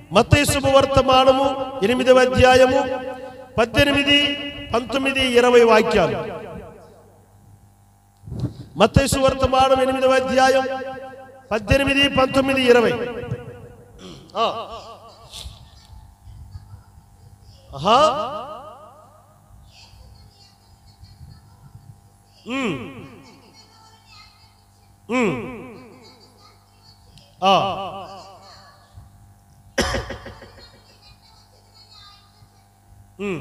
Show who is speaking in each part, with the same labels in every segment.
Speaker 1: మత్తయి శుభవర్తమానము ఎనిమిదవ అధ్యాయము పద్దెనిమిది పంతొమ్మిది ఇరవై వాక్యాలు మత్తయి సువర్తమానం ఎనిమిదవ అధ్యాయం పద్దెనిమిది పంతొమ్మిది ఇరవై ఆ. ఆహా ఉమ్. ఉమ్. ఆ. ఉమ్.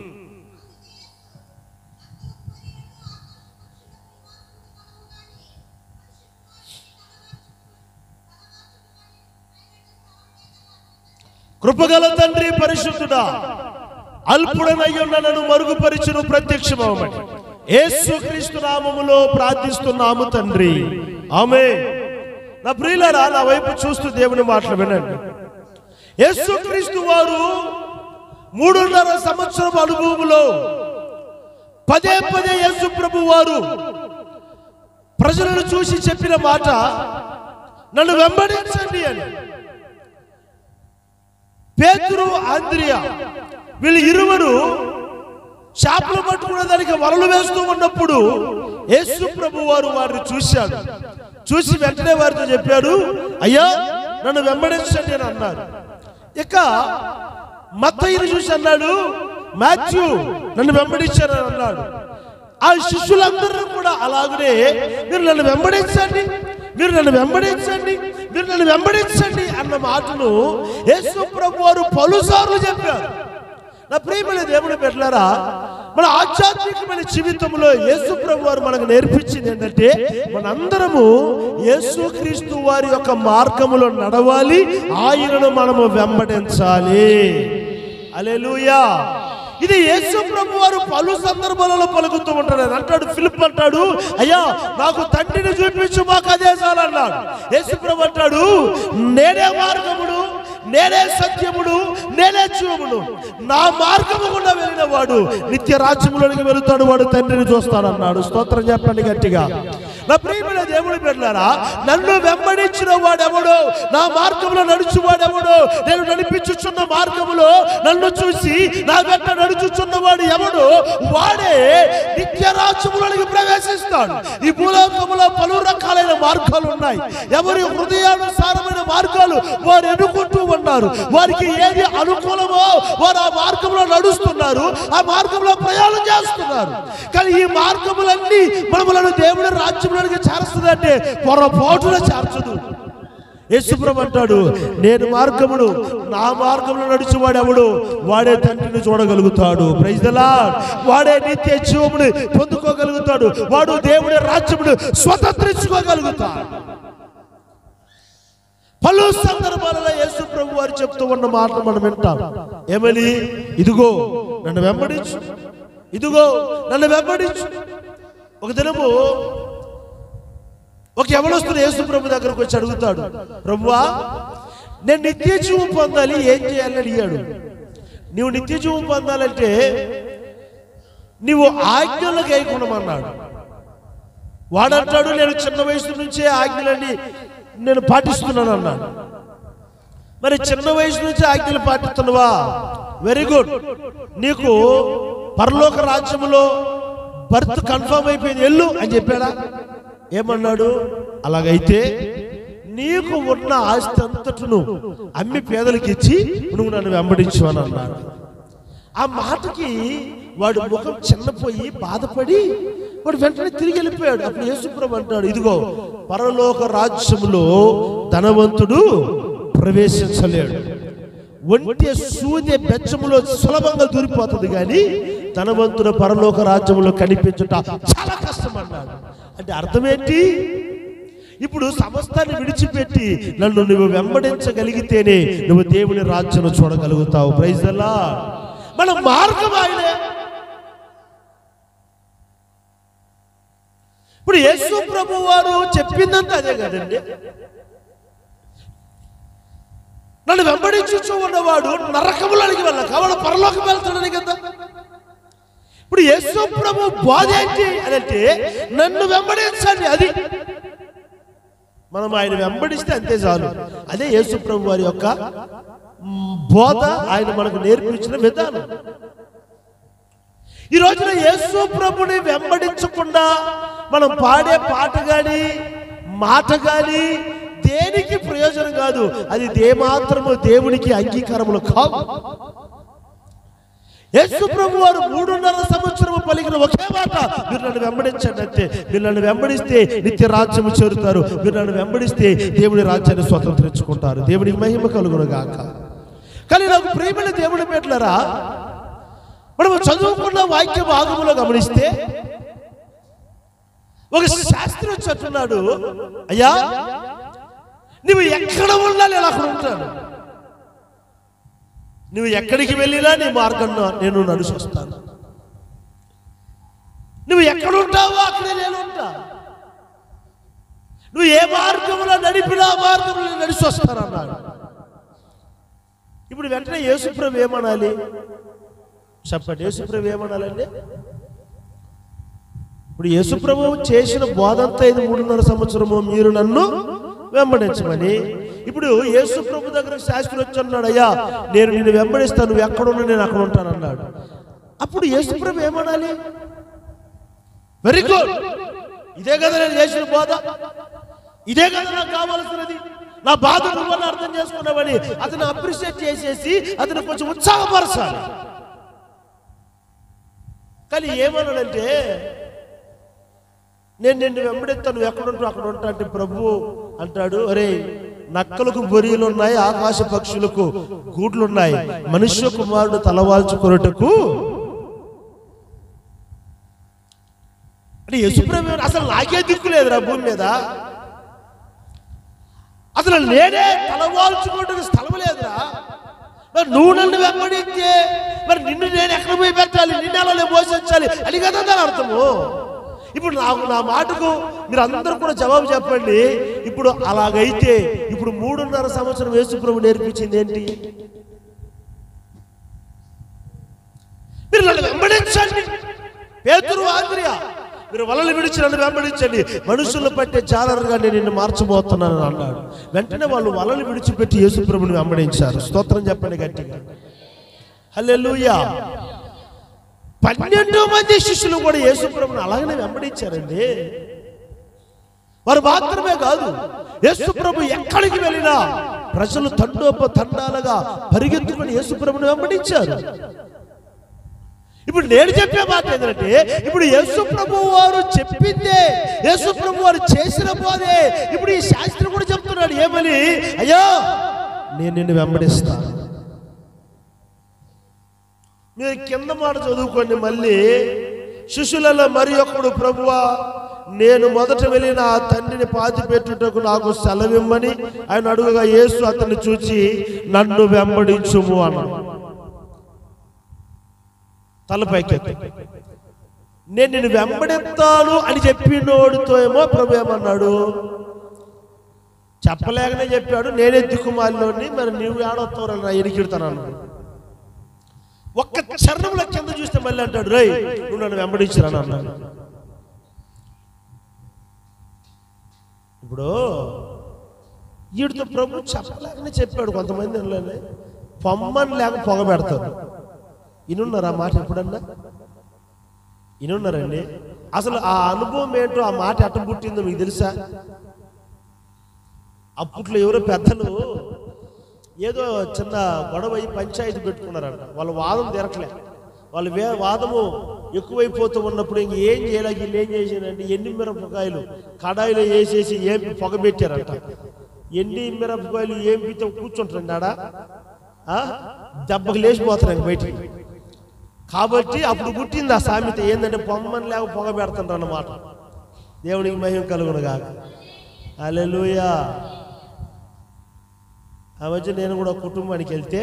Speaker 1: కృపగల తండ్రి పరిశుద్ధుడా అల్పుడనయ్యున్న నన్ను మరుగుపరిచును ప్రత్యక్షమవమని యేసుక్రీస్తు నామములో ప్రార్థిస్తున్నాము తండ్రి ఆమె నా ప్రియులారా నా వైపు చూస్తూ దేవుని మాటలు వినండి యేసుక్రీస్తు వారు మూడున్నర సంవత్సరం అనుభవములో పదే పదే యేసు ప్రభు వారు ప్రజలను చూసి చెప్పిన మాట నన్ను వెంబడించండి అని పేతురు ఆంద్రియా వీళ్ళు ఇరువురు చేపలు పట్టుకునే దానికి వలలు వేస్తూ ఉన్నప్పుడు యేసు ప్రభు వారు వారిని చూశాడు చూసి వెంటనే వారితో చెప్పాడు అయ్యా నన్ను వెంబడించండి అని అన్నారు ఇక మత్తయ్యని చూసి అన్నాడు మాథ్యూ నన్ను వెంబడించాను అని అన్నాడు ఆ శిష్యులందరూ కూడా అలాగనే మీరు నన్ను వెంబడించండి మీరు నన్ను వెంబడించండి మీరు నన్ను వెంబడించండి అన్న మాటను యేసు ప్రభు వారు పలుసార్లు చెప్పారు నా ప్రియమైన దేవుని పెట్టారా మన ఆధ్యాత్మికమైన జీవితంలో యేసు ప్రభు వారు మనకు నేర్పించింది ఏంటంటే మనందరము యేసుక్రీస్తు వారి యొక్క మార్గములో నడవాలి ఆయనను మనము వెంబడించాలి అలెలుయా ఇది యేసు ప్రభు వారు పలు సందర్భాలలో పలుకుతూ ఉంటాడు ఆయన అంటాడు ఫిలిప్ అంటాడు అయ్యా నాకు తండ్రిని చూపించు మాకు అదే చాలన్నాడు యేసు ప్రభు అంటాడు నేనే మార్గముడు నేనే సత్యముడు నేనే జీవముడు నా మార్గము గుండా వెళ్ళిన వాడు నిత్య రాజ్యములోనికి వెళుతాడు వాడు తండ్రిని చూస్తాడన్నాడు స్తోత్రం చెప్పండి గట్టిగా నా ప్రియమైన దేవుడి బిడ్డలారా నన్ను వెంబడించిన వాడెవడో నా మార్గంలో నడుచువాడెవడో నేను నడిపించుచున్న మార్గములో నన్ను చూసి నా వెంట నడుచుచున్న వాడు ఎవడో వాడే నిత్య రాజ్యములోనికి ప్రవేశిస్తాడు ఈ భూలోకములో పలు రకాలైన మార్గాలు ఉన్నాయి ఎవరి హృదయానుసారమైన మార్గాలు వారు ఎన్నుకుంటూ ఉన్నారు వారికి ఏది అనుకూలమో వారు ఆ మార్గంలో నడుస్తున్నారు ఆ మార్గంలో ప్రయాణం చేస్తున్నారు కానీ ఈ మార్గములన్నీ మనములను దేవుడి రాజ్యంలోనికి చేరుస్తుందంటే పొరపాటున చేర్చదు యేసుప్రభు అంటాడు నేను మార్గముడు నా మార్గంలో నడిచేవాడు ఎవడు వాడే తండ్రిని చూడగలుగుతాడు ప్రైజ్ ద లార్డ్ వాడే నిత్య జీవముని పొందుకోగలుగుతాడు వాడు దేవుడి రాజ్యముడు స్వతంత్రించుకోగలుగుతాడు పలు సందర్భాలలో యేసు ప్రభు వారు చెప్తూ ఉన్న మాటలు మనం వింటాం ఏమని ఇదిగో నన్ను వెంబడించు ఇదిగో నన్ను వెంబడించు ఒక దినము ఒక ఎవడొస్తున్న యేసు ప్రభు దగ్గరకు వచ్చి అడుగుతాడు ప్రభువా నేను నిత్య జీవం పొందాలి ఏం చేయాలని అడిగాడు నీవు నిత్య జీవం పొందాలంటే నీవు ఆజ్ఞలకు గైకొనమన్నాడు వాడంటాడు నేను చిన్న వయసు నుంచే ఆజ్ఞలన్నీ నేను పాటిస్తున్నాను అన్నాడు మరి చిన్న వయసు నుంచి ఆజ్ఞలు పాటిస్తున్నావా వెరీ గుడ్ నీకు పరలోక రాజ్యములో బర్త్ కన్ఫర్మ్ అయిపోయింది ఎల్లు అని చెప్పాడా ఏమన్నాడు అలాగైతే నీకు ఉన్న ఆస్తి అంతటును అమ్మి పేదలకు ఇచ్చి నువ్వు నన్ను వెంబడించు అని అన్నాడు ఆ మాటకి వాడు ముఖం చిన్నపోయి బాధపడి వాడు వెంటనే తిరిగి వెళ్ళిపోయాడు అప్పుడు యేసుప్రభు అంటాడు ఇదిగో పరలోక రాజ్యములో ధనవంతుడు ప్రవేశించలేడు ఒంటి సూర్య బెచ్చములో సులభంగా దూరిపోతుంది కానీ ధనవంతుడు పరలోక రాజ్యములో కనిపించుట చాలా కష్టం అన్నాడు అంటే అర్థం ఏంటి ఇప్పుడు సమస్తాన్ని విడిచిపెట్టి నన్ను నువ్వు వెంబడించగలిగితేనే నువ్వు దేవుని రాజ్యం చూడగలుగుతావు ప్రైజ్ అలా మన మార్గం ఆయనే ఇప్పుడు యేసు ప్రభు వారు చెప్పిందంతా అదే కదండి నన్ను వెంబడించు ఉన్నవాడు నరకములనికి వెళ్ళ కావాలి పరలోకి వెళ్తాడని కదా ఇప్పుడు యేసు ప్రభు బోధ ఏంటి అని అంటే నన్ను వెంబడించండి అది మనం ఆయన వెంబడిస్తే అంతే చాలు అదే యేసు ప్రభు వారి యొక్క మ్, బోధ ఆయన మనకు నేర్పించిన విధానం ఈ రోజున యేసు ప్రభుని వెంబడించకుండా మనం పాడే పాట గాని మాట గాని దేనికి ప్రయోజనం కాదు అది దేమాత్రము దేవునికి అంగీకారములు కావు యేసు ప్రభు వారు మూడున్నర సంవత్సరము పలికిన ఒకే మాట మీరు నన్ను వెంబడించండి అంతే మీరు నన్ను వెంబడిస్తే నిత్య రాజ్యము చేరుతారు మీరు నన్ను వెంబడిస్తే దేవుని రాజ్యాన్ని స్వతంత్రించుకుంటారు దేవునికి మహిమ కలుగును గాక కానీ నాకు ప్రేమైన దేవుని పెట్టలరా మనము చదువుకున్న వాక్య భాగములో గమనిస్తే ఒక శాస్త్రి వచ్చి అంటున్నాడు అయ్యా నువ్వు ఎక్కడ ఉన్నా నేను అక్కడ ఉంటాను నువ్వు ఎక్కడికి వెళ్ళినా నీ మార్గంలో నేను నడిచి వస్తాను నువ్వు ఎక్కడ ఉంటావో అక్కడే నేను ఉంటా నువ్వు ఏ మార్గంలో నడిపినా ఆ మార్గంలో నేను నడిచి వస్తానన్నాడు ఇప్పుడు వెంటనే యేసుప్రభు ఏమనాలి చెప్పండి యేసుప్రభు ఏమనాలండి ఇప్పుడు యేసుప్రభు చేసిన బోధంతా ఇది మూడున్నర సంవత్సరము మీరు నన్ను వెంబడించమని ఇప్పుడు యేసుప్రభు దగ్గర శాస్త్రి వచ్చి అన్నాడు అయ్యా నేను నిన్ను వెంబడిస్తాను నువ్వు ఎక్కడున్నా నేను అక్కడ ఉంటాను అన్నాడు అప్పుడు యేసుప్రభు ఏమనాలి వెరీ గుడ్ ఇదే కదా నేను చేసిన బోధ ఇదే కదా నాకు కావాల్సినది నా బాధ నువ్వని అర్థం చేసుకున్నావని అతను అప్రిషియేట్ చేసేసి అతను కొంచెం ఉత్సాహపరచాలి కానీ ఏమన్నాడంటే నేను నిన్ను వెంబడిస్తాను నువ్వు ఎక్కడుంటావు అక్కడ ఉంటా అంటే ప్రభు అంటాడు అరే నక్కలకు బొరియలు ఉన్నాయి ఆకాశ పక్షులకు గూడ్లు ఉన్నాయి మనుష్య కుమారుడు తలవాల్చుకొనుటకు అంటే యశుప్రభు అసలు నాకే దిక్కు లేదురా భూమి మీద అసలు నేనే తలవాల్చుకోవడానికి స్థలం లేదురా మరి నువ్వు నన్ను వెంబడిస్తే మరి నిన్ను నేను ఎక్కడ పోయి పెట్టాలి నిన్ను ఎలా నేను పోషించాలి అని కదా దాని అర్థము ఇప్పుడు నాకు నా మాటకు మీరు అందరూ కూడా జవాబు చెప్పండి ఇప్పుడు అలాగైతే ఇప్పుడు మూడున్నర సంవత్సరం యేసుప్రభు నేర్పించింది ఏంటి మీరు నన్ను వెంబడించండి పేతురు ఆంధ్రియ మీరు వలలు విడిచి నన్ను వెంబడించండి మనుషులు పట్టే జాలరుగా నేను నిన్ను మార్చబోతున్నాను అన్నాడు వెంటనే వాళ్ళు వలలు విడిచిపెట్టి యేసుప్రభుని వెంబడించారు స్తోత్రం చెప్పండి గట్టిగా హల్లెలూయా పన్నెండు మంది శిష్యులు కూడా యేసుప్రభుని అలాగనే వెంబడించారండి వారు మాత్రమే కాదు యేసుప్రభు ఎక్కడికి వెళ్ళినా ప్రజలు తండోప తండాలుగా పరిగెత్తుకుని యేసుప్రభుని వెంబడించారు ఇప్పుడు నేను చెప్పే మాట ఏంటంటే ఇప్పుడు యేసు ప్రభు వారు చెప్పిందే యేసు ప్రభు వారు చేసిన పోదే ఇప్పుడు ఈ శాస్త్రి కూడా చెప్తున్నాడు ఏమని అయ్యో నేను నిన్ను వెంబడిస్తాను మీరు కింద మాట చదువుకోండి మళ్ళీ శిష్యులలో మరి ఒకడు ప్రభువా నేను మొదట వెళ్ళిన ఆ తండ్రిని పాతి పెట్టుటకు నాకు సెలవిమ్మని ఆయన అడుగుగా యేసు అతన్ని చూచి నన్ను వెంబడించుము అన్నాడు తలపైకెత్తి నేను నిన్ను వెంబడిస్తాను అని చెప్పినోడితో ఏమో ప్రభు ఏమన్నాడు చెప్పలేకనే చెప్పాడు నేనే దిక్కుమాలిలోని మరి నువ్వు ఏడొస్తావు నా ఎరికిడతాను అన్నాడు ఒక్క చరణంలో కింద చూస్తే మళ్ళీ అంటాడు రేయ్ నువ్వు నన్ను వెంబడించరాను అన్నాడు ఇప్పుడు వీడితో ప్రభు చెప్పలేకనే చెప్పాడు కొంతమంది ఇళ్ళని పొమ్మని లేక పొగ పెడతారు ఇనున్నారా ఆ మాట ఎప్పుడన్నా ఇనున్నారండి అసలు ఆ అనుభవం ఏంటో ఆ మాట ఎట్ట పుట్టిందో మీకు తెలుసా అప్పట్లో ఎవరో పెద్దలు ఏదో చిన్న గొడవ అయ్యి పంచాయతీ పెట్టుకున్నారంట వాళ్ళ వాదం తీరట్లే వాళ్ళ వే వాదము ఎక్కువైపోతూ ఉన్నప్పుడు ఇంక ఏం చేయలేక వీళ్ళు ఏం చేసారంటే ఎండి మిరపకాయలు కడాయిలో వేసేసి ఏం పొగ పెట్టారంట ఎండి మిరపకాయలు ఏం పితే కూర్చుంటారండి ఆడ ఆ? దెబ్బకు లేచిపోతారు ఇంక బయటికి కాబట్టి అప్పుడు పుట్టింది ఆ సామెత ఏంటంటే పొమ్మని లేక పొగ పెడుతుంటారు అన్నమాట దేవునికి మహిమ కలుగును కాక అలెలుయా ఆ మధ్య నేను కూడా కుటుంబానికి వెళ్తే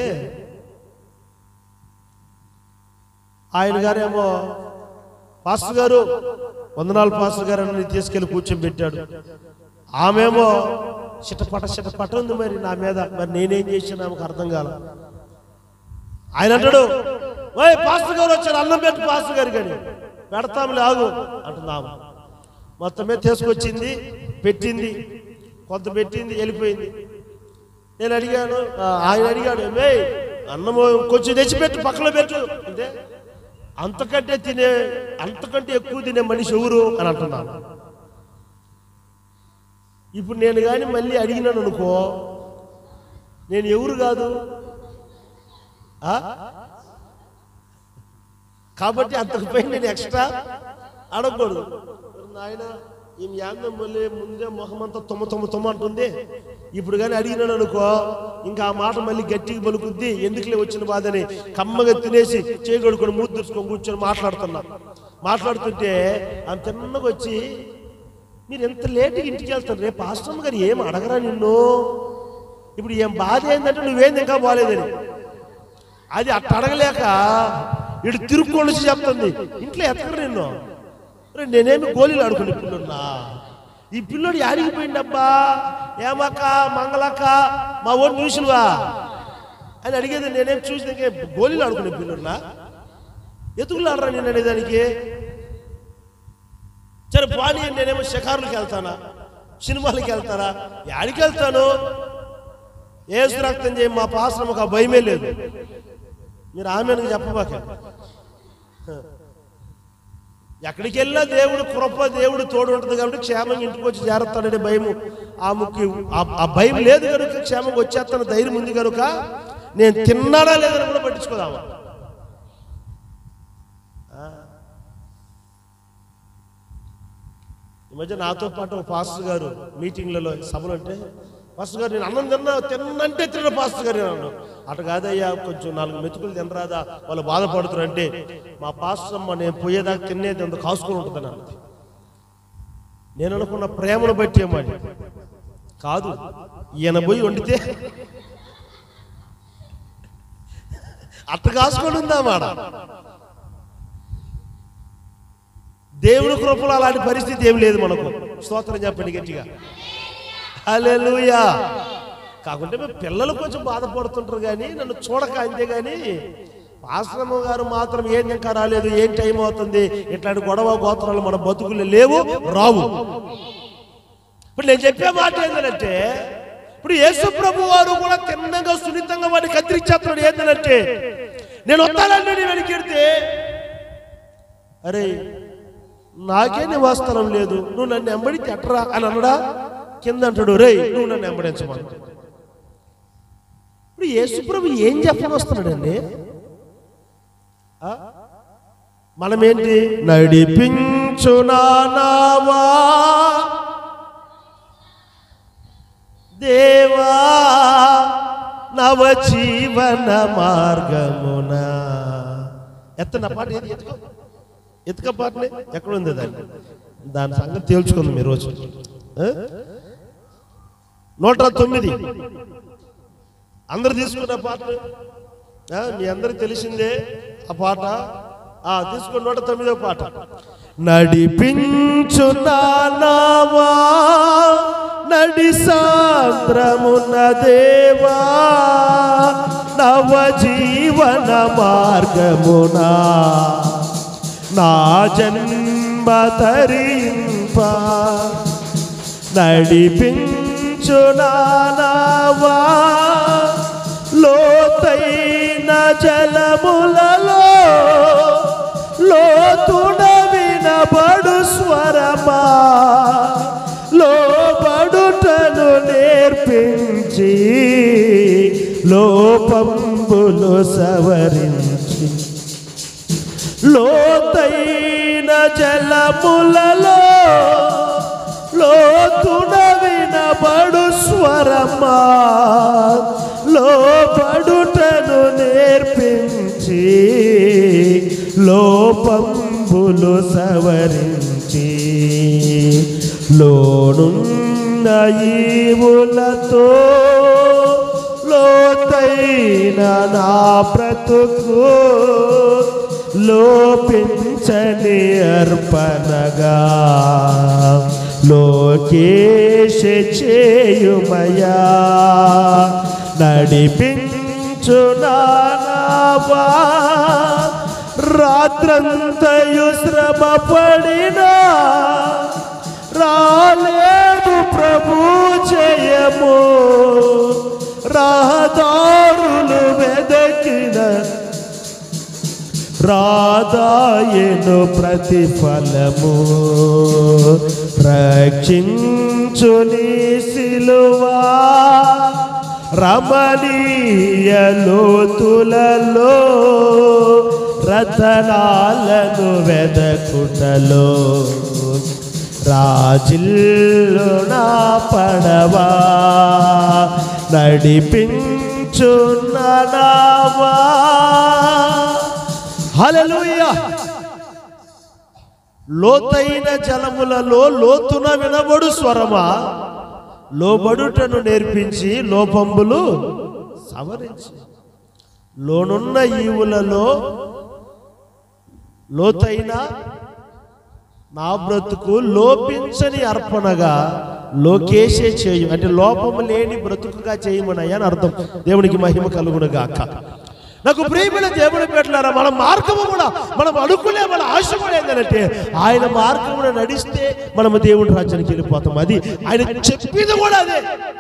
Speaker 1: ఆయన గారేమో పాస్టర్ గారు వందనాలు పాస్టర్ గారు అని తీసుకెళ్లి కూర్చోబెట్టాడు ఆమెమో చిటపట చిటపట ఉంది మరి నా మీద మరి నేనేం చేసినా ఆమెకు అర్థం కాల ఆయన అంటాడు ఓయ్ పాస్టర్ గారు వచ్చారు అన్నం పెట్టు పాస్టర్ గారు కానీ పెడతాంలే ఆగు అంటున్నాము మొత్తం మీద తీసుకొచ్చింది పెట్టింది కొంత పెట్టింది వెళ్ళిపోయింది నేను అడిగాను ఆ, ఆయన అడిగాడు మే అన్నము కొంచెం తెచ్చిపెట్టు పక్కన పెట్టు అంటే అంతకంటే తినే అంతకంటే ఎక్కువ తినే మనిషి ఎవరు అని అంటున్నాను ఇప్పుడు నేను కానీ మళ్ళీ అడిగినాను అనుకో నేను ఎవరు కాదు ఆ? కాబట్టి అంతకుపై నేను ఎక్స్ట్రా అడగకూడదు నాయన ఈ యాందం మళ్ళీ ముందే మొహమంతా తుమ్మ తుమ్మ తుమ్మ అంటుంది ఇప్పుడు కానీ అడిగినాను అనుకో ఇంకా ఆ మాట మళ్ళీ గట్టిగా పలుకుద్ది ఎందుకులే వచ్చిన బాధని కమ్మగా తినేసి చేయగడుకొని మూడు తెరుచుకొని కూర్చొని మాట్లాడుతున్నా మాట్లాడుతుంటే ఆమె తిన్నగా వచ్చి మీరు ఎంత లేట్గా ఇంటికి వెళ్తారు రేపు పాస్టమ్ గారు ఏం అడగరా నిన్ను ఇప్పుడు ఏం బాధ ఏంటంటే నువ్వేంది ఇంకా బాగాలేదని అది అట్ట అడగలేక ఇటు తిరుక్కొలిసి చెప్తుంది ఇంట్లో ఎత్తకరు నిన్ను రే, నేనేమి గోళీలు ఆడుకుని పిల్లున్నా ఈ పిల్లోడు యాడికి పోయిండబ్బా ఏమక్క మంగళక్క మా ఓన్ చూసినవా అని అడిగేది నేనేం చూసి గోళీలు ఆడుకునే పిల్లున్నా ఎతుకులు ఆడరా నేను అనేదానికి సరే పోనీ నేనేమో షికారులకు వెళ్తానా సినిమాలకు వెళ్తానా యాడికి వెళ్తాను ఏసు రక్తం చేయి మా పాశ్రమకు ఆ భయమే లేదు మీరు ఆమెను చెప్పబాక ఎక్కడికి వెళ్ళినా దేవుడు కృప దేవుడు తోడు ఉంటుంది కాబట్టి క్షేమంగా ఇంటికి వచ్చి చేరతాడనే భయము ఆమెకి ఆ- ఆ భయం లేదు కనుక క్షేమంగా వచ్చేస్తాను ధైర్యం ఉంది కనుక నేను తిన్నాడా లేదని కూడా పట్టించుకోదామా ఆ. ఈ మధ్య నాతో పాటు ఒక పాస్టర్ గారు మీటింగ్లలో సభలు అంటే పాస్టర్ గారు నేను అన్నం తిన్నా తిన్నంటే తిన్న పాస్టర్ గారు అన్నాను అటు కాదయ్యా కొంచెం నాలుగు మెతుకులు తినరాదా వాళ్ళు బాధపడుతున్నారు అంటే మా పాస్టర్ అమ్మ నేను పోయేదాకా తినేది అంత కాసుకొని ఉంటుంది అన్నది నేను అనుకున్న ప్రేమను బట్టి ఏమని కాదు ఈయన పోయి వండితే అట్ట కాసుకొని ఉందా మాట దేవుని కృపలో అలాంటి పరిస్థితి ఏం లేదు మనకు స్తోత్రం చెప్పండి గట్టిగా హల్లెలూయా కాకుంటే మేము పిల్లలు కొంచెం బాధపడుతుంటారు కానీ నన్ను చూడక అంతే కానీ ఆశ్రమం గారు మాత్రం ఏం ఇంకా రాలేదు ఏం టైం అవుతుంది ఇట్లాంటి గొడవ గోత్రాలు మన బతుకులు లేవు రావు ఇప్పుడు నేను చెప్పే మాట ఏంటంటే ఇప్పుడు యేసు ప్రభు వారు కూడా తిన్నగా సున్నితంగా వాడిని కత్తిరించేస్తున్నాడు ఏంటంటే నేను వస్తానండి నేను వెనకెడితే అరే నాకే నివాస్థలం లేదు నువ్వు నన్ను ఎంబడి తెట్టరా అని అన్నడా కింద అంటాడు రే నువ్వు నన్ను ఎంబడించమని ఇప్పుడు యేసుప్రభు ఏం చెప్పని వస్తున్నాడండి ఆ? మనమేంటి నడిపించు నావా దేవా నవ జీవన మార్గమున ఎత్తన పాట ఏది ఎత్తుకో ఎత్తుక పాటనే ఎక్కడ ఉంది దాన్ని దాని సంగతి తేల్చుకుందాం ఈ రోజు ఆ? నూట తొమ్మిది అందరు తీసుకున్న పాట ఆ, మీ అందరికి తెలిసిందే ఆ పాట ఆ తీసుకున్న నూట తొమ్మిదో పాట నడిపించు నావా నడి సాంద్రమున దేవా నవ జీవన మార్గమునా నా జన్మ తరింప నడిపించు నావా లోతైన జలములలో లోతుడ వినబడు స్వరమా లోబడుటను నేర్పించి లోపంబులు సవరించి లోతైన జలములలో లోతున వినబడు స్వరమా లోబడుటను నేర్పించి లోపంబులు సవరించి లోనున్న ఈవులతో లోతైన నా బ్రతుకు లోపించని అర్పణగా లోకేశ చేయుమయా నడిపించు నావా రాత్రంతయు శ్రమ పడినా రాలేదు ప్రభు జయము రహదారులు వెదకిన రాదాయను ప్రతిఫలము రక్షించు నీ సిలువా రమణీయ లోతులలో రతనాలను వెదకుటలో రాజిల్లు నా పడవా నడిపించున్న నావా హల్లెలూయా లోతైన జలములలో లోతున వినబడు స్వరమా లోబడుటను నేర్పించి లోపంబులు సవరించి లోనున్న ఈవులలో లోతైన నా బ్రతుకు లోపించని అర్పణగా లోకేశే చేయు అంటే లోపము లేని బ్రతుకుగా చేయమనయ్యా అని అర్థం దేవునికి మహిమ కలుగును గాక నాకు ప్రియమైన దేవుని పెట్టారా మన మార్గము కూడా మనం అనుకునే మన ఆశ కూడా ఏంటంటే ఆయన మార్గమున నడిస్తే మనము దేవుని రాజ్యానికి వెళ్ళిపోతాం అది ఆయన చెప్పింది కూడా అదే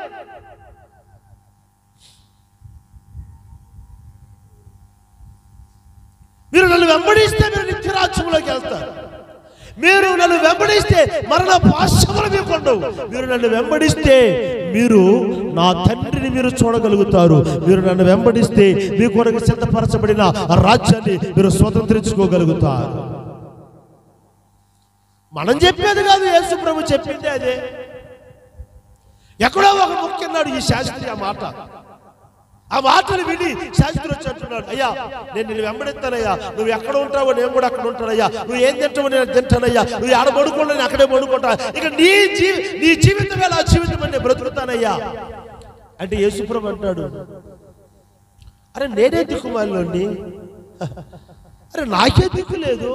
Speaker 1: మీరు నన్ను వెంబడిస్తే మీరు నిత్యరాజ్యంలోకి వెళ్తారు మీరు నన్ను వెంబడిస్తే మరణ పాశములు మీకు ఉండవు మీరు నన్ను వెంబడిస్తే మీరు నా తండ్రిని మీరు చూడగలుగుతారు మీరు నన్ను వెంబడిస్తే మీ కొరకు సిద్ధపరచబడిన ఆ రాజ్యాన్ని మీరు స్వతంత్రించుకోగలుగుతారు మనం చెప్పేది కాదు యేసు ప్రభు చెప్పింది అదే ఎక్కడో ఒక ముఖ్యన్నాడు ఈ శాస్త్రి ఆ మాట ఆ మాటలు విని శాస్త్రి వచ్చి అంటున్నాడు అయ్యా నేను నిన్ను వెంబడిస్తానయ్యా నువ్వు ఎక్కడ ఉంటావో నేను కూడా అక్కడ ఉంటానయ్యా నువ్వు ఏం తింటావో నేను తింటానయ్యా నువ్వు ఆడ పడుకుంటా నేను అక్కడే పడుకుంటా ఇక నీ జీవి నీ జీవితం ఎలా జీవితం అని నేను బ్రతుకుతానయ్యా అంటే యేసుప్రభు అంటాడు అరే నేనే దిక్కుమాలిలోండి అరే నాకే దిక్కు లేదు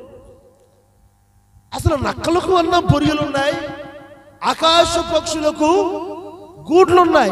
Speaker 1: అసలు నక్కలకు అన్న పొరుగులు ఉన్నాయి ఆకాశ పక్షులకు గూడ్లు ఉన్నాయి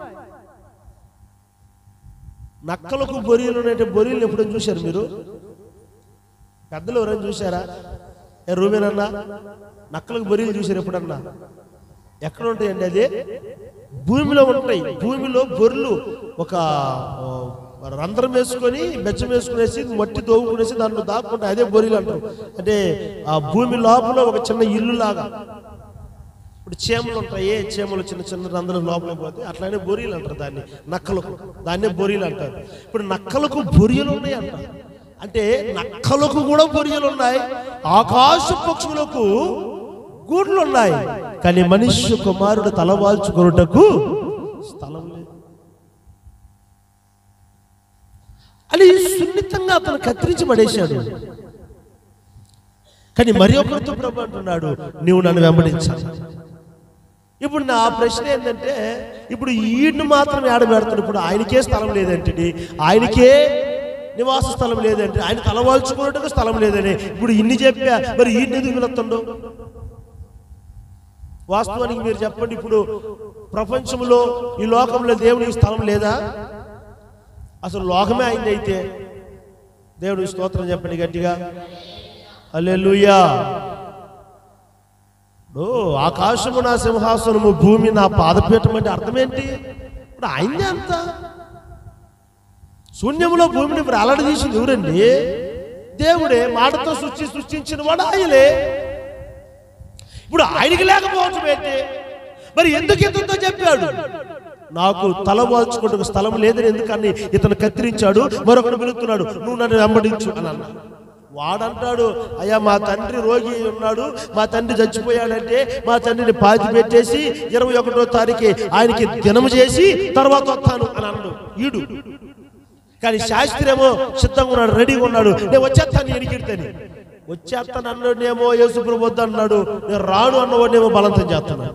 Speaker 1: నక్కలకు బొరియలు ఉన్నాయి బొరియలు ఎప్పుడైనా చూశారు మీరు పెద్దలు ఎవరైనా చూశారా ఏ రూమేనన్నా నక్కలకు బొరియలు చూశారు ఎప్పుడన్నా ఎక్కడ ఉంటాయండి అది భూమిలో ఉంటాయి భూమిలో బొర్రెలు ఒక ఆ, రంధ్రం వేసుకొని బెచ్చం వేసుకునేసి మట్టి తోగుకునేసి దాంట్లో దాక్కుంటాయి అదే బొరియలు అంటారు అంటే ఆ భూమి లోపల ఒక చిన్న ఇల్లు లాగా ఇప్పుడు చీమలు ఉంటాయి చీమలు చిన్న చిన్న రంధ్రం లోపల పోతే అట్లానే బొరియలు అంటారు దాన్ని నక్కలకు దాన్నే బొరియలు అంటారు ఇప్పుడు నక్కలకు బొరియలు ఉన్నాయి అంట అంటే నక్కలకు కూడా బొరియలు ఉన్నాయి ఆకాశ పక్షులకు గూడ్లు ఉన్నాయి కానీ మనిషి కుమారుడు తలవాల్చుకొనుటకు స్థలం లేదు అని సున్నితంగా అతను కత్తిరించి పడేశాడు కానీ మరి ఒకరితో ప్రభు అంటున్నాడు నీవు నన్ను వెంబడించాలి ఇప్పుడు నా ప్రశ్న ఏంటంటే ఇప్పుడు ఈయన్ని మాత్రం ఏడ పెడతాడు ఇప్పుడు ఆయనకే స్థలం లేదంటే ఆయనకే నివాస స్థలం లేదంటే ఆయన తలవాల్చుకున్నట్టుగా స్థలం లేదని ఇప్పుడు ఇన్ని చెప్పా మరి ఈయన ఎందుకు వెళుతుండో వాస్తవానికి మీరు చెప్పండి ఇప్పుడు ప్రపంచంలో ఈ లోకంలో దేవునికి స్థలం లేదా అసలు లోకమే అయింది అయితే దేవుడికి స్తోత్రం చెప్పండి గట్టిగా అల్లెలుయా ఓ ఆకాశము నా సింహాసనము భూమి నా పాదపీఠం అంటే అర్థం ఏంటి ఇప్పుడు ఆయనే అంత శూన్యములో భూమిని ఇప్పుడు తీసింది ఎవరండి దేవుడే మాటతో సృష్టి సృష్టించిన వాడు ఆయనే ఇప్పుడు ఆయనకి లేకపోవచ్చు ఏంటి మరి ఎందుకు ఇంతతో చెప్పాడు నాకు తల వాల్చుకుంటూ స్థలం లేదని ఎందుకని ఇతను కత్తిరించాడు మరొకడు పిలుస్తున్నాడు నువ్వు నన్ను వెంబడించు అని అన్నాడు వాడంటాడు అయ్యా మా తండ్రి రోగి ఉన్నాడు మా తండ్రి చచ్చిపోయాడంటే మా తండ్రిని పాతి పెట్టేసి ఇరవై ఒకటో తారీఖు ఆయనకి దినము చేసి తర్వాత వస్తాను అని అన్నాడు ఈడు కానీ శాస్త్రి ఏమో సిద్ధంగా ఉన్నాడు రెడీగా ఉన్నాడు నేను వచ్చేస్తాను ఎనికిడితేని వచ్చేస్తాను అన్నాడేమో యేసుప్రభు వద్దు అన్నాడు నేను రాను అన్నవాడినేమో బలంతం చేస్తున్నాను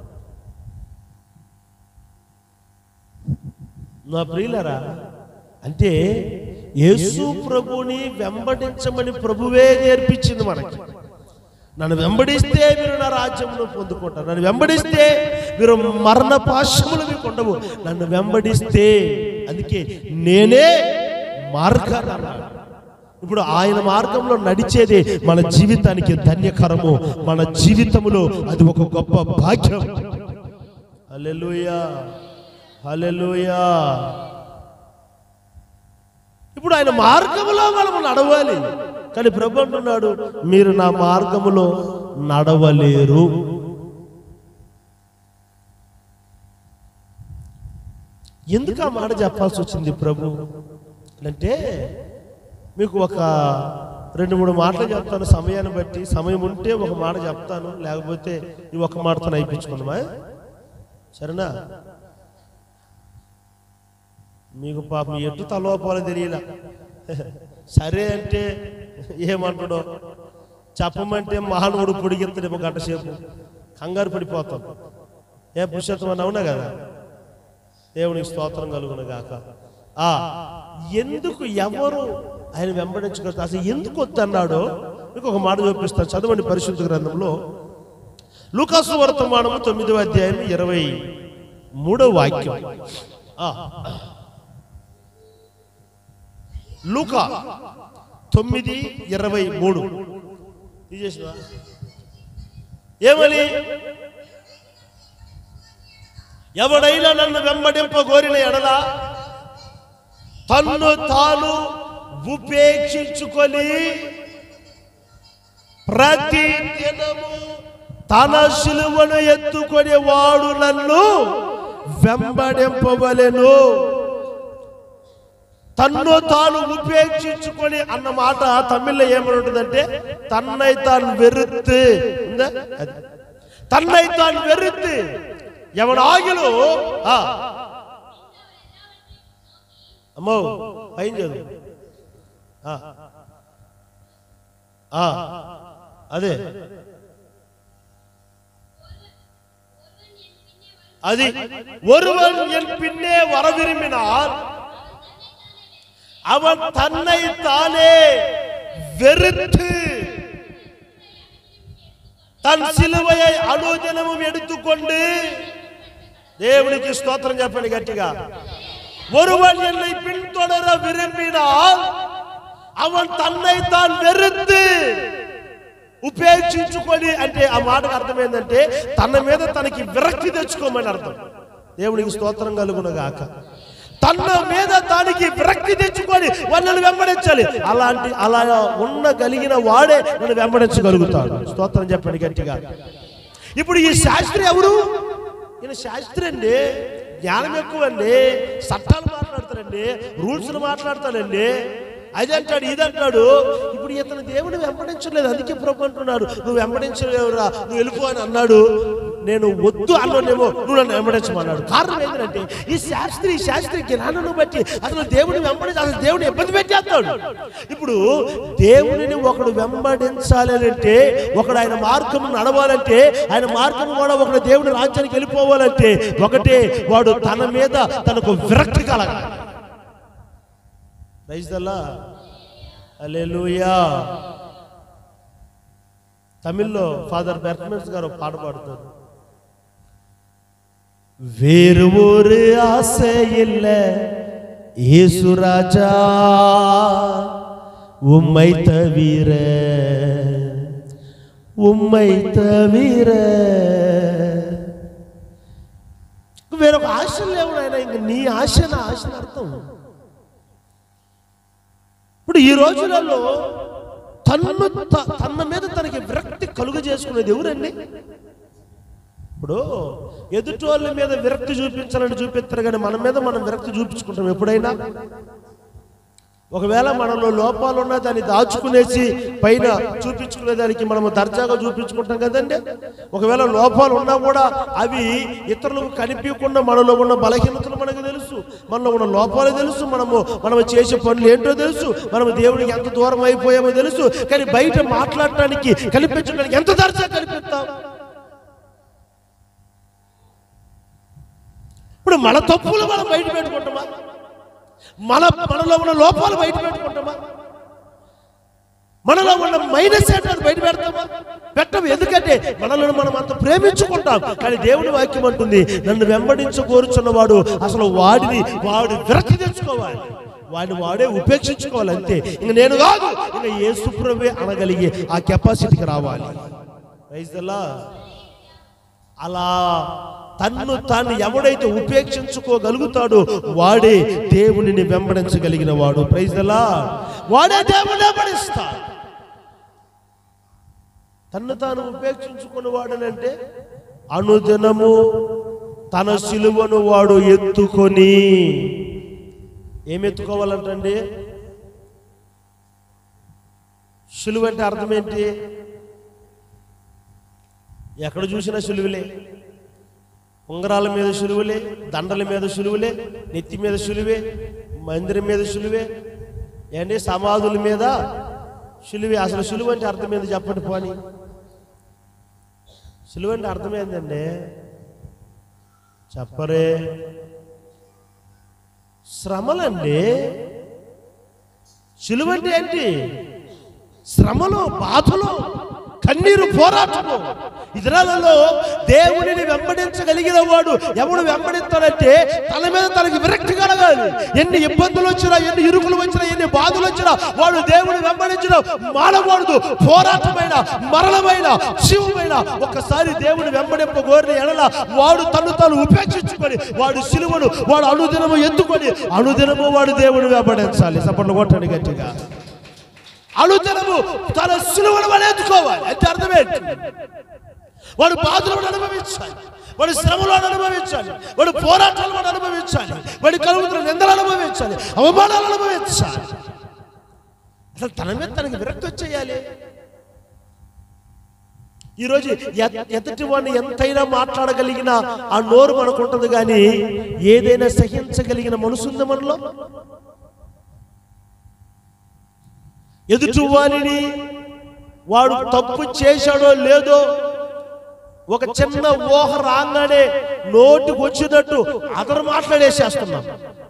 Speaker 1: నా ప్రియులరా అంటే యేసు ప్రభుని వెంబడించమని ప్రభువే నేర్పించింది మనకి నన్ను వెంబడిస్తే మీరు నా రాజ్యమును పొందుకుంటారు నన్ను వెంబడిస్తే మీరు మరణ పాశములు మీకు ఉండవు నన్ను వెంబడిస్తే అందుకే నేనే మార్గాన్ని అన్నాడు ఇప్పుడు ఆయన మార్గంలో నడిచేదే మన జీవితానికి ధన్యకరము మన జీవితములో అది ఒక గొప్ప భాగ్యం అల్లెలుయా హల్లెలూయా ఇప్పుడు ఆయన మార్గములో మనం నడవాలి కానీ ప్రభు అంటున్నాడు మీరు నా మార్గములో నడవలేరు ఎందుకు ఆ మాట చెప్పాల్సి వచ్చింది ప్రభు అంటే మీకు ఒక రెండు మూడు మాటలు చెప్తాను సమయాన్ని బట్టి సమయం ఉంటే ఒక మాట చెప్తాను లేకపోతే ఈ ఒక మాటతో అయిపించుకుందామా సరేనా మీకు పాపం ఎటు తలోపాలో తెలియలా సరే అంటే ఏమంటాడో చెప్పమంటే మహానుడు పొడిగెత్తడేమో గంట సేపు కంగారు పడిపోతాం ఏ పురుషత్వం అని అవునా కదా దేవునికి స్తోత్రం కలుగును గాక ఆ ఎందుకు ఎవరు ఆయన వెంబడించగలుగుతారు అసలు ఎందుకు వద్దన్నాడో మీకు ఒక మాట చూపిస్తాను చదవండి పరిశుద్ధ గ్రంథంలో లూకాసు వర్తమానము తొమ్మిదవ అధ్యాయం ఇరవై మూడవ వాక్యం ఆ. లూకా తొమ్మిది ఇరవై మూడు తీసేసినవా? ఏమని ఎవడైనా నన్ను వెంబడింప కోరిన ఎడల తన్ను తాను ఉపేక్షించుకొని ప్రతి దినము తన శిలువను ఎత్తుకొని వాడు నన్ను వెంబడింపవలెను తన్ను తాను ఉపేక్షించుకొని అన్న మాట తమిళ్లో ఏమని ఉంటుందంటే తన్నై తాను వెరుత్తు ఉందా అది. తన్నై తాను వెరుత్తు ఎవడు ఆగిలు ఆ. అమ్మో పైన చదువు ఆ. ఆ. అదే அது ஒருவன் என் பின்னே வர விரும்பினால் அவன் தன்னை தானே வெறுத்து தன் சிலுவையை அனுதினமும் எடுத்துக்கொண்டு దేవునికి స్తోత్రం చెప్పండి గట్టిగా ஒருவன் என்னை பின்தொடர விரும்பினால் அவன் தன்னை தான் வெறுத்து ఉపేక్షించుకొని అంటే ఆ మాటకు అర్థం ఏంటంటే తన మీద తనకి విరక్తి తెచ్చుకోమని అర్థం దేవునికి స్తోత్రం కలుగునగాక తన మీద దానికి విరక్తి తెచ్చుకొని వాళ్ళని వెంబడించాలి అలాంటి అలా ఉండగలిగిన వాడే నన్ను వెంబడించగలుగుతాడు స్తోత్రం చెప్పండి గట్టిగా ఇప్పుడు ఈ శాస్త్రి ఎవరు ఈయన శాస్త్రి అండి జ్ఞానం ఎక్కువ అండి చట్టాలు మాట్లాడతారండి రూల్స్ మాట్లాడతాడండి అది అంటాడు ఇది అంటాడు ఇప్పుడు ఇతను దేవుని వెంబడించలేదు అందుకే ప్రభు అంటున్నాడు నువ్వు వెంబడించలేవురా నువ్వు వెళ్ళిపో అని అన్నాడు నేను వద్దు అన్నానేమో నువ్వు నన్ను వెంబడించమన్నాడు కారణం ఏంటంటే ఈ శాస్త్రి ఈ శాస్త్రి జ్ఞానాన్ని బట్టి అసలు దేవుని వెంబడించి అసలు దేవుని ఇబ్బంది పెట్టేస్తాడు ఇప్పుడు దేవునిని ఒకడు వెంబడించాలి అని అంటే ఒకడు ఆయన మార్గం నడవాలంటే ఆయన మార్గం కూడా ఒకడు దేవుని రాజ్యానికి వెళ్ళిపోవాలంటే ఒకటే వాడు తన మీద తనకు విరక్తి కలగాలి రైజ్దల్లా అలెలుయా తమిళ్లో ఫాదర్ బెర్ట్మెన్స్ గారు ఒక పాట పాడుతారు வேறு ஒரு ஆசை இல்ல இயேசுராஜா உம்மை தவிர உம்மை தவிர వేరొక ఆశ లేవు ఆయన ఇంక నీ ఆశ నా ఆశ అర్థం ఇప్పుడు ఈ రోజులలో తన్ను త- తన మీద తనకి విరక్తి కలుగు చేసుకునేది ఎవరండి ఇప్పుడు ఎదుటి వాళ్ళ మీద విరక్తి చూపించాలని చూపిస్తారు కానీ మన మీద మనం విరక్తి చూపించుకుంటాం ఎప్పుడైనా ఒకవేళ మనలో లోపాలు ఉన్నా దాన్ని దాచుకునేసి పైన చూపించుకునే దానికి మనము దర్జాగా చూపించుకుంటాం కదండి ఒకవేళ లోపాలు ఉన్నా కూడా అవి ఇతరులకు కనిపించకుండా మనలో ఉన్న బలహీనతలు మనకు తెలుసు మనలో ఉన్న లోపాలు తెలుసు మనము మనము చేసే పనులు ఏంటో తెలుసు మనము దేవునికి ఎంత దూరం అయిపోయామో తెలుసు కానీ బయట మాట్లాడటానికి కనిపించడానికి ఎంత దర్జా కనిపిస్తాం ఇప్పుడు మన తప్పులు మనం బయట పెట్టుకుంటామా మన మనలో ఉన్న లోపాలు బయట పెట్టుకుంటామా మనలో ఉన్న మైనస్ ఏంటో అది బయట పెడతామా పెట్టము ఎందుకంటే మనలో మనం అంత ప్రేమించుకుంటాం కానీ దేవుని వాక్యం అంటుంది నన్ను వెంబడించ కోరుచున్నవాడు అసలు వాడిని వాడు విరక్తి తెచ్చుకోవాలి వాడిని వాడే ఉపేక్షించుకోవాలి అంతే ఇంక నేను కాదు ఇంక ఏ సుప్రభే అనగలిగే ఆ కెపాసిటీకి రావాలి రైజ్ అలా తన్ను తాను ఎవడైతే ఉపేక్షించుకోగలుగుతాడో వాడే దేవునిని వెంబడించగలిగిన వాడు ప్రైజ్లా వాడే దేవుని వెంబడిస్తాడు తన్ను తాను ఉపేక్షించుకుని వాడనంటే అనుదినము తన సిలువను వాడు ఎత్తుకొని ఏం ఎత్తుకోవాలంటండి సిలువ అంటే అర్థం ఏంటి ఎక్కడ చూసినా సులువులే ఉంగరాల మీద సులువులే దండల మీద సులువులే నెత్తి మీద సులువే మందిరం మీద సులువే ఏంటి సమాధుల మీద సులువే అసలు సులువు అంటే అర్థం ఏంది చెప్పండి పోని సులువు అంటే అర్థం ఏందండి చెప్పరే శ్రమలండి సులువు అంటే ఏంటి శ్రమలు బాధలు కన్నీరు పోరాటము ఇతరులలో దేవుడిని వెంబడించగలిగిన వాడు ఎవడు వెంబడిస్తాడంటే తన మీద తనకి విరక్తి కలగాలి ఎన్ని ఇబ్బందులు వచ్చినా ఎన్ని ఇరుకులు వచ్చినా ఎన్ని బాధలు వచ్చినా వాడు దేవుని వెంబడించిన మానవాడు పోరాటమైన మరణమైన శివమైన ఒక్కసారి దేవుని వెంబడింప కోరిన ఎడల వాడు తను తాను ఉపేక్షించుకొని వాడు సిలువను వాడు అనుదినము ఎత్తుకొని అనుదినము వాడు దేవుని వెంబడించాలి సపట్లు కొట్టండి గట్టిగా అనుదినము తన సిలువను వాడు ఎత్తుకోవాలి అంటే అర్థమేంటి వాడు బాధలను అనుభవించాలి వాడు శ్రమలను అనుభవించాలి వాడు పోరాటాలను వాడు అనుభవించాలి వాడి కలుగుతున్న నిందలు అనుభవించాలి అవమానాలు అనుభవించాలి అసలు తన మీద తనకి విరక్తి వచ్చేయాలి ఈరోజు ఎ- ఎదుటి వాడిని ఎంతైనా మాట్లాడగలిగిన ఆ నోరు మనకు ఉంటుంది కానీ ఏదైనా సహించగలిగిన మనసు ఉంది మనలో ఎదుటి వారిని వాడు తప్పు చేశాడో లేదో ఒక చిన్న ఊహ రాగానే నోటికి వచ్చినట్టు అతను మాట్లాడేసేస్తున్నాం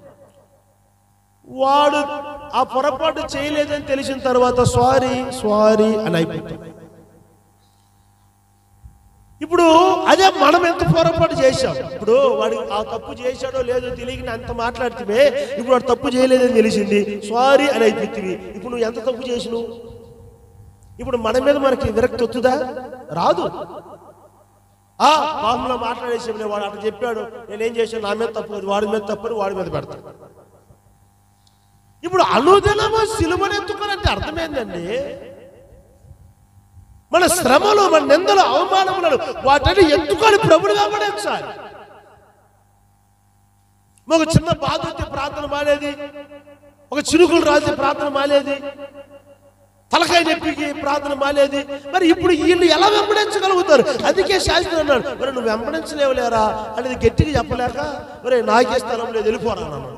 Speaker 1: వాడు ఆ పొరపాటు చేయలేదని తెలిసిన తర్వాత సారీ సారీ అని అయిపోతుంది ఇప్పుడు అదే మనం ఎంత పొరపాటు చేశాం ఇప్పుడు వాడు ఆ తప్పు చేశాడో లేదో తెలియక అంత మాట్లాడితే ఇప్పుడు వాడు తప్పు చేయలేదని తెలిసింది సారీ అని అయిపోతుంది ఇప్పుడు నువ్వు ఎంత తప్పు చేసినావు ఇప్పుడు మన మీద మనకి విరక్తి వస్తుందా రాదు ఆ పాపంలో మాట్లాడేసి వాడు అట్లా చెప్పాడు నేనేం చేశాను నా మీద తప్పు కాదు, వాడి మీద తప్పు అని వాడి మీద పెడతాను ఇప్పుడు అనుదినము సిలువను ఎత్తుకోనంటే అర్థమైందండి మన శ్రమలు మన నిందలు అవమానములను వాటిని ఎత్తుకొని ప్రభుని వెంబడించాలి ఒక చిన్న బాధ వచ్చి ప్రార్థన మానేది ఒక చిరుకులు రాసి ప్రార్థన మానేది తలకాయ నొప్పికి ప్రార్థన మానేది మరి ఇప్పుడు వీళ్ళు ఎలా వెంబడించగలుగుతారు అందుకే శాస్త్రం అన్నాడు మరి నువ్వు వెంబడించలేవులేరా అనేది గట్టిగా చెప్పలేక మరి నాకే స్థలం లేదు వెళ్ళిపోరా అన్నాడు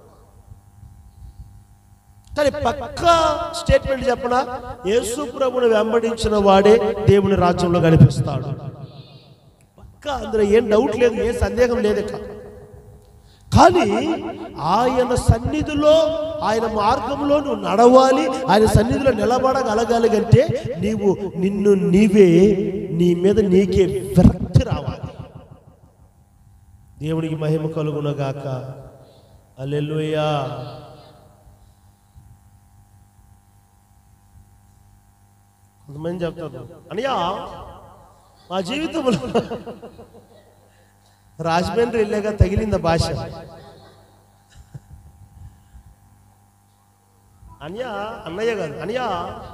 Speaker 1: కానీ పక్క స్టేట్మెంట్ చెప్పనా యేసు ప్రభుని వెంబడించిన వాడే దేవుని రాజ్యంలో కనిపిస్తాడు పక్క అందులో ఏం డౌట్ లేదు ఏ సందేహం లేదు ఇక. కానీ ఆయన సన్నిధిలో ఆయన మార్గంలో నువ్వు నడవాలి ఆయన సన్నిధిలో నిలబడగలగాలి అంటే నీవు నిన్ను నీవే నీ మీద నీకే విరక్తి రావాలి దేవునికి మహిమ కలుగునగాక అల్లెలుయా కొంతమంది చెప్తారు అనియా మా జీవితంలో రాజమండ్రి వెళ్ళాక తగిలింద భాష అన్యా అన్నయ్య కాదు అనియా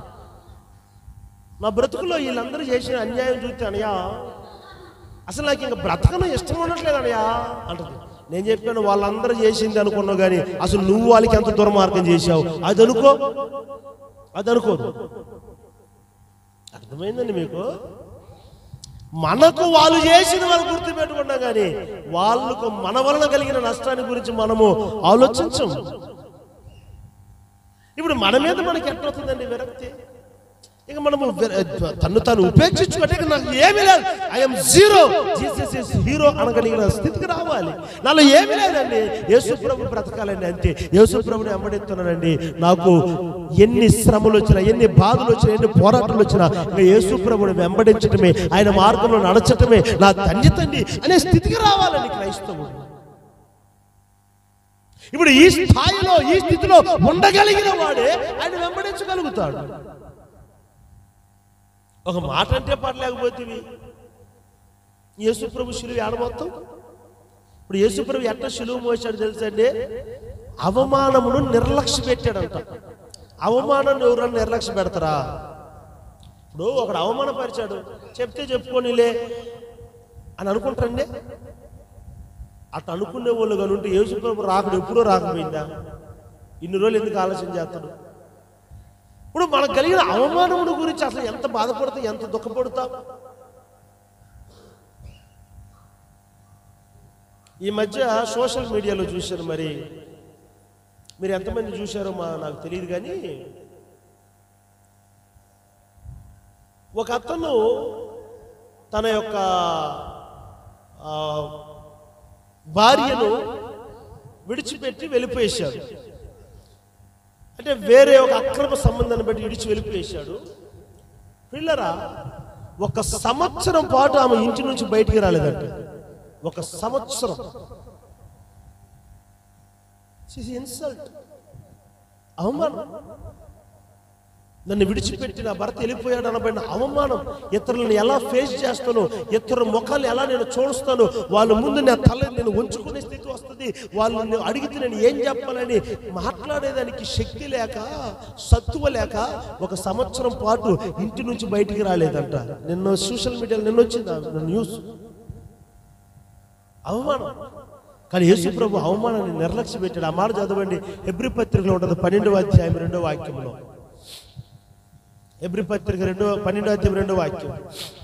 Speaker 1: నా బ్రతుకులో వీళ్ళందరూ చేసిన అన్యాయం చూస్తే అనయా అసలు నాకు ఇంకా బ్రతకను ఇష్టం ఉండట్లేదు అనయా అంటది నేను చెప్పాను వాళ్ళందరూ చేసింది అనుకున్నావు కానీ అసలు నువ్వు వాళ్ళకి ఎంత దుర్మార్గం చేశావు అది అనుకో అది అనుకోదు అర్థమైందండి మీకు మనకు వాళ్ళు చేసిన వాళ్ళు గుర్తుపెట్టుకున్నాం కానీ వాళ్ళకు మన వలన కలిగిన నష్టాన్ని గురించి మనము ఆలోచించం ఇప్పుడు మన మీద మనకి ఎట్లవుతుందండి విరక్తి ఇక మనము విర- తన్ను తాను ఉపేక్షించుకుంటే ఇక నాకు ఏమీ లేదు I'm zero Jesus is hero అనగలిగిన స్థితికి రావాలి నాలో ఏమీ లేదండి యేసు ప్రభు బ్రతకాలండి అంతే యేసు ప్రభుని వెంబడిస్తున్నానండి నాకు ఎన్ని శ్రమలు వచ్చినా ఎన్ని బాధలు వచ్చినా ఎన్ని పోరాటాలు వచ్చినా ఇంకా యేసు ప్రభుని వెంబడించటమే ఆయన మార్గంలో నడచటమే నా ధన్యతండి అనే స్థితికి రావాలండి క్రైస్తవుడు ఇప్పుడు ఈ స్థాయిలో ఈ స్థితిలో ఉండగలిగిన వాడే ఆయన వెంబడించగలుగుతాడు ఒక మాట అంటే పడలేకపోతేవి యేసుప్రభు శిలువ ఏడ మొత్తం ఇప్పుడు యేసుప్రభు ఎట్లా శిలువ మోసాడు తెలుసండి అవమానమును నిర్లక్ష్య పెట్టాడంట అవమానం ఎవరన్నా నిర్లక్ష్య పెడతారా ఇప్పుడు ఒకడు అవమానపరిచాడు చెప్తే చెప్పుకోనిలే అని అనుకుంటారండి అట్లా అనుకునే వాళ్ళు కానీ ఉంటే యేసుప్రభు రాకడు ఎప్పుడో రాకపోయిందా ఇన్ని రోజులు ఎందుకు ఆలోచన చేస్తాడు ఇప్పుడు మనకు కలిగిన అవమానముల గురించి అసలు ఎంత బాధపడతాం ఎంత దుఃఖపడతాం ఈ మధ్య సోషల్ మీడియాలో చూశాను మరి మీరు ఎంతమంది చూశారో మా నాకు తెలియదు కానీ ఒక అతను తన యొక్క ఆ, భార్యను విడిచిపెట్టి వెళ్ళిపోయేశాడు అంటే వేరే ఒక అక్రమ సంబంధాన్ని బట్టి విడిచి వెళ్ళిపోయేశాడు పిల్లరా ఒక సంవత్సరం పాటు ఆమె ఇంటి నుంచి బయటికి రాలేదంట ఒక సంవత్సరం ఇన్సల్ట్ అవమానం నన్ను విడిచిపెట్టి నా భర్త వెళ్ళిపోయాడు అనబడిన అవమానం ఇతరులను ఎలా ఫేస్ చేస్తాను ఇతరుల ముఖాలు ఎలా నేను చూస్తాను వాళ్ళ ముందు నా తల నేను ఉంచుకునే స్థితి వస్తుంది వాళ్ళు నేను అడిగితే నేను ఏం చెప్పాలని మాట్లాడేదానికి శక్తి లేక సత్తువ లేక ఒక సంవత్సరం పాటు ఇంటి నుంచి బయటికి రాలేదంట నిన్న సోషల్ మీడియాలో నిన్న వచ్చింది ఆ న్యూస్ అవమానం కానీ యేసు ప్రభు అవమానాన్ని నిర్లక్ష్య పెట్టాడు ఆ మాట చదవండి ఎబ్రి పత్రికలో ఉంటుంది పన్నెండవ అధ్యాయం రెండో వాక్యంలో ఎబ్రి పత్రిక రెండో పన్నెండో అధ్యాయం రెండో వాక్యం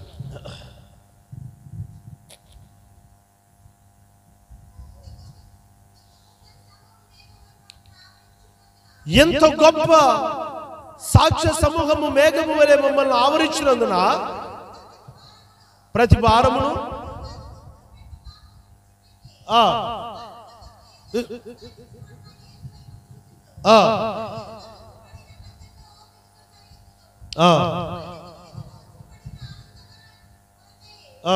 Speaker 1: ఎంత గొప్ప సాక్ష్య సమూహము మేఘము వలె మమ్మల్ని ఆవరించినందున ప్రతి భారమును ఆ ఆ ఆ ఆ.